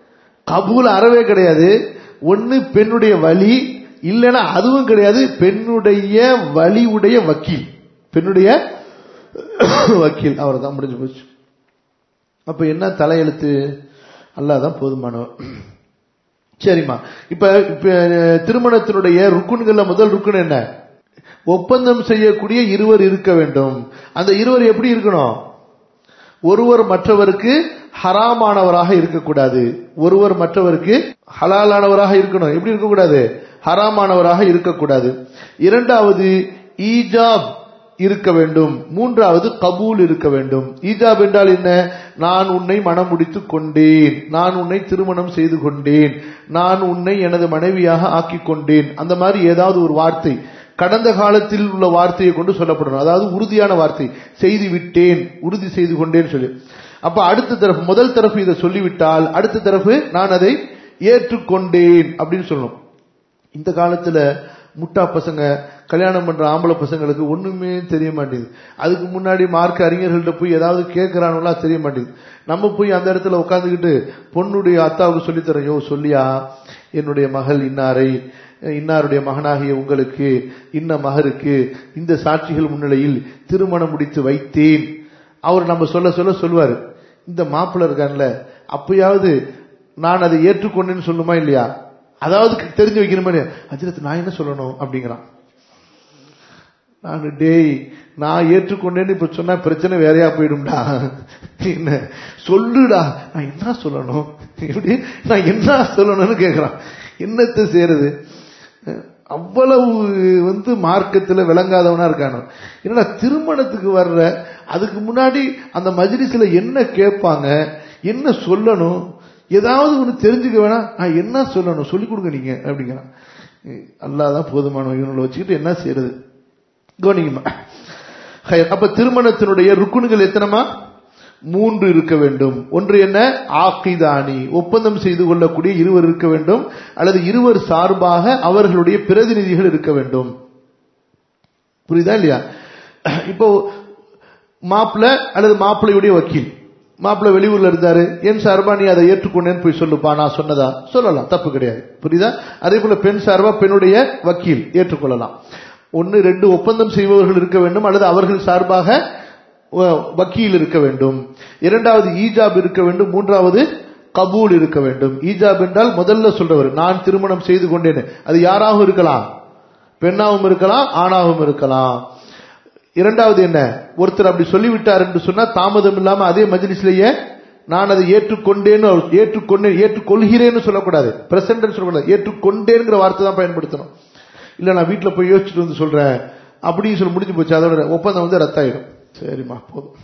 கபூல் அறவே கிடையாது ஒன்னு பெண்ணுடைய வழி இல்லைன்னா அதுவும் கிடையாது பெண்ணுடைய வழி உடைய வக்கீல் பெண்ணுடைய வக்கீல் அவர் தான் முடிஞ்சு போச்சு அப்ப என்ன தலையெழுத்து அல்லாதான் போதுமானவர் சரிம்மா இப்ப இப்ப திருமணத்தினுடைய ருக்குன்கள்ல முதல் ருக்குன் என்ன ஒப்பந்தம் செய்யக்கூடிய இருவர் இருக்க வேண்டும் அந்த இருவர் எப்படி இருக்கணும் ஒருவர் மற்றவருக்கு ஹராமானவராக இருக்கக்கூடாது ஒருவர் மற்றவருக்கு ஹலாலானவராக இருக்கணும் எப்படி இருக்கக்கூடாது ஹராமானவராக இருக்கக்கூடாது இரண்டாவது ஈஜாப் இருக்க வேண்டும் மூன்றாவது கபூல் இருக்க வேண்டும் ஈஜாப் என்றால் என்ன நான் உன்னை மனம் முடித்துக் கொண்டேன் நான் உன்னை திருமணம் செய்து கொண்டேன் நான் உன்னை எனது மனைவியாக ஆக்கிக் கொண்டேன் அந்த மாதிரி ஏதாவது ஒரு வார்த்தை கடந்த காலத்தில் உள்ள வார்த்தையை கொண்டு சொல்லப்படணும் அதாவது உறுதியான வார்த்தை செய்து விட்டேன் உறுதி செய்து கொண்டேன்னு சொல்லி அப்ப அடுத்த தரப்பு முதல் தரப்பு இதை சொல்லிவிட்டால் அடுத்த தரப்பு நான் அதை ஏற்றுக்கொண்டேன் அப்படின்னு சொல்லணும் இந்த காலத்துல முட்டா பசங்க கல்யாணம் பண்ற ஆம்பளை பசங்களுக்கு ஒண்ணுமே தெரிய மாட்டேங்குது அதுக்கு முன்னாடி மார்க் அறிஞர்கள்ட்ட போய் ஏதாவது கேட்கிறானுங்களா தெரிய மாட்டேங்குது நம்ம போய் அந்த இடத்துல உட்காந்துக்கிட்டு பொண்ணுடைய அத்தாவுக்கு சொல்லித்தரோம் யோ சொல்லியா என்னுடைய மகள் இன்னாரை இன்னாருடைய மகனாகிய உங்களுக்கு இன்ன மகருக்கு இந்த சாட்சிகள் முன்னிலையில் திருமணம் முடித்து வைத்தேன் அவர் நம்ம சொல்ல சொல்ல சொல்லுவாரு இந்த மாப்பிள்ள இருக்கான்ல அப்பயாவது நான் அதை ஏற்றுக்கொண்டேன்னு சொல்லுமா இல்லையா அதாவது தெரிஞ்சு வைக்கணுமே அஜிரத் நான் என்ன சொல்லணும் அப்படிங்கிறான் நான் டேய் நான் ஏற்றுக்கொண்டேன்னு இப்ப சொன்னா பிரச்சனை வேறையா போயிடும்டா என்ன சொல்லுடா நான் என்ன சொல்லணும் இப்படி நான் என்ன சொல்லணும்னு கேக்குறான் என்னத்தை செய்யறது அவ்வளவு வந்து மார்க்கத்துல விளங்காதவனா இருக்கானோ என்னடா திருமணத்துக்கு வர்ற அதுக்கு முன்னாடி அந்த மஜ்லிஸ்ல என்ன கேட்பாங்க என்ன சொல்லணும் ஏதாவது ஒன்று தெரிஞ்சுக்க வேணாம் நான் என்ன சொல்லணும் சொல்லிக் கொடுங்க நீங்க அப்படிங்கிறான் அல்லாதான் போதுமான இவங்களை வச்சுக்கிட்டு என்ன செய்யறது கவனிக்குமா அப்ப திருமணத்தினுடைய ருக்குணுகள் எத்தனைமா மூன்று இருக்க வேண்டும் ஒன்று என்ன ஆக்கிதானி ஒப்பந்தம் செய்து கொள்ளக்கூடிய இருவர் இருக்க வேண்டும் அல்லது இருவர் சார்பாக அவர்களுடைய பிரதிநிதிகள் இருக்க வேண்டும் புரியுதா இல்லையா இப்போ மாப்பிள்ள அல்லது மாப்பிள்ளையுடைய வக்கீல் மாப்பிள்ள வெளியூர்ல இருந்தாரு என் சார்பா நீ அதை ஏற்றுக்கொண்டேன்னு போய் சொல்லுப்பா நான் சொன்னதா சொல்லலாம் தப்பு கிடையாது புரியுதா அதே போல பெண் சார்பா பெண்ணுடைய வக்கீல் ஏற்றுக்கொள்ளலாம் ஒன்னு ரெண்டு ஒப்பந்தம் செய்பவர்கள் இருக்க வேண்டும் அல்லது அவர்கள் சார்பாக வக்கீல் இருக்க வேண்டும் இரண்டாவது ஈஜாப் இருக்க வேண்டும் மூன்றாவது கபூல் இருக்க வேண்டும் ஈஜாப் என்றால் முதல்ல சொல்றவர் நான் திருமணம் செய்து கொண்டேன் அது யாராகவும் இருக்கலாம் பெண்ணாகவும் இருக்கலாம் ஆணாகவும் இருக்கலாம் இரண்டாவது என்ன ஒருத்தர் அப்படி சொல்லிவிட்டார் என்று சொன்னா தாமதம் இல்லாம அதே மஜ்லிஸ்லயே நான் அதை ஏற்றுக்கொண்டேன்னு ஏற்றுக்கொண்டேன் ஏற்றுக்கொள்கிறேன்னு சொல்லக்கூடாது பிரசன்ட் சொல்லக்கூடாது ஏற்றுக்கொண்டேங்கிற வார்த்தை தான் பயன்படுத்தணும் இல்ல நான் வீட்டுல போய் யோசிச்சுட்டு வந்து சொல்றேன் அப்படின்னு சொல்லி முடிஞ்சு போச்சு அதோட ஒப்பந்தம் வந்து ரத்தாயிடும் சரிம்மா போதும்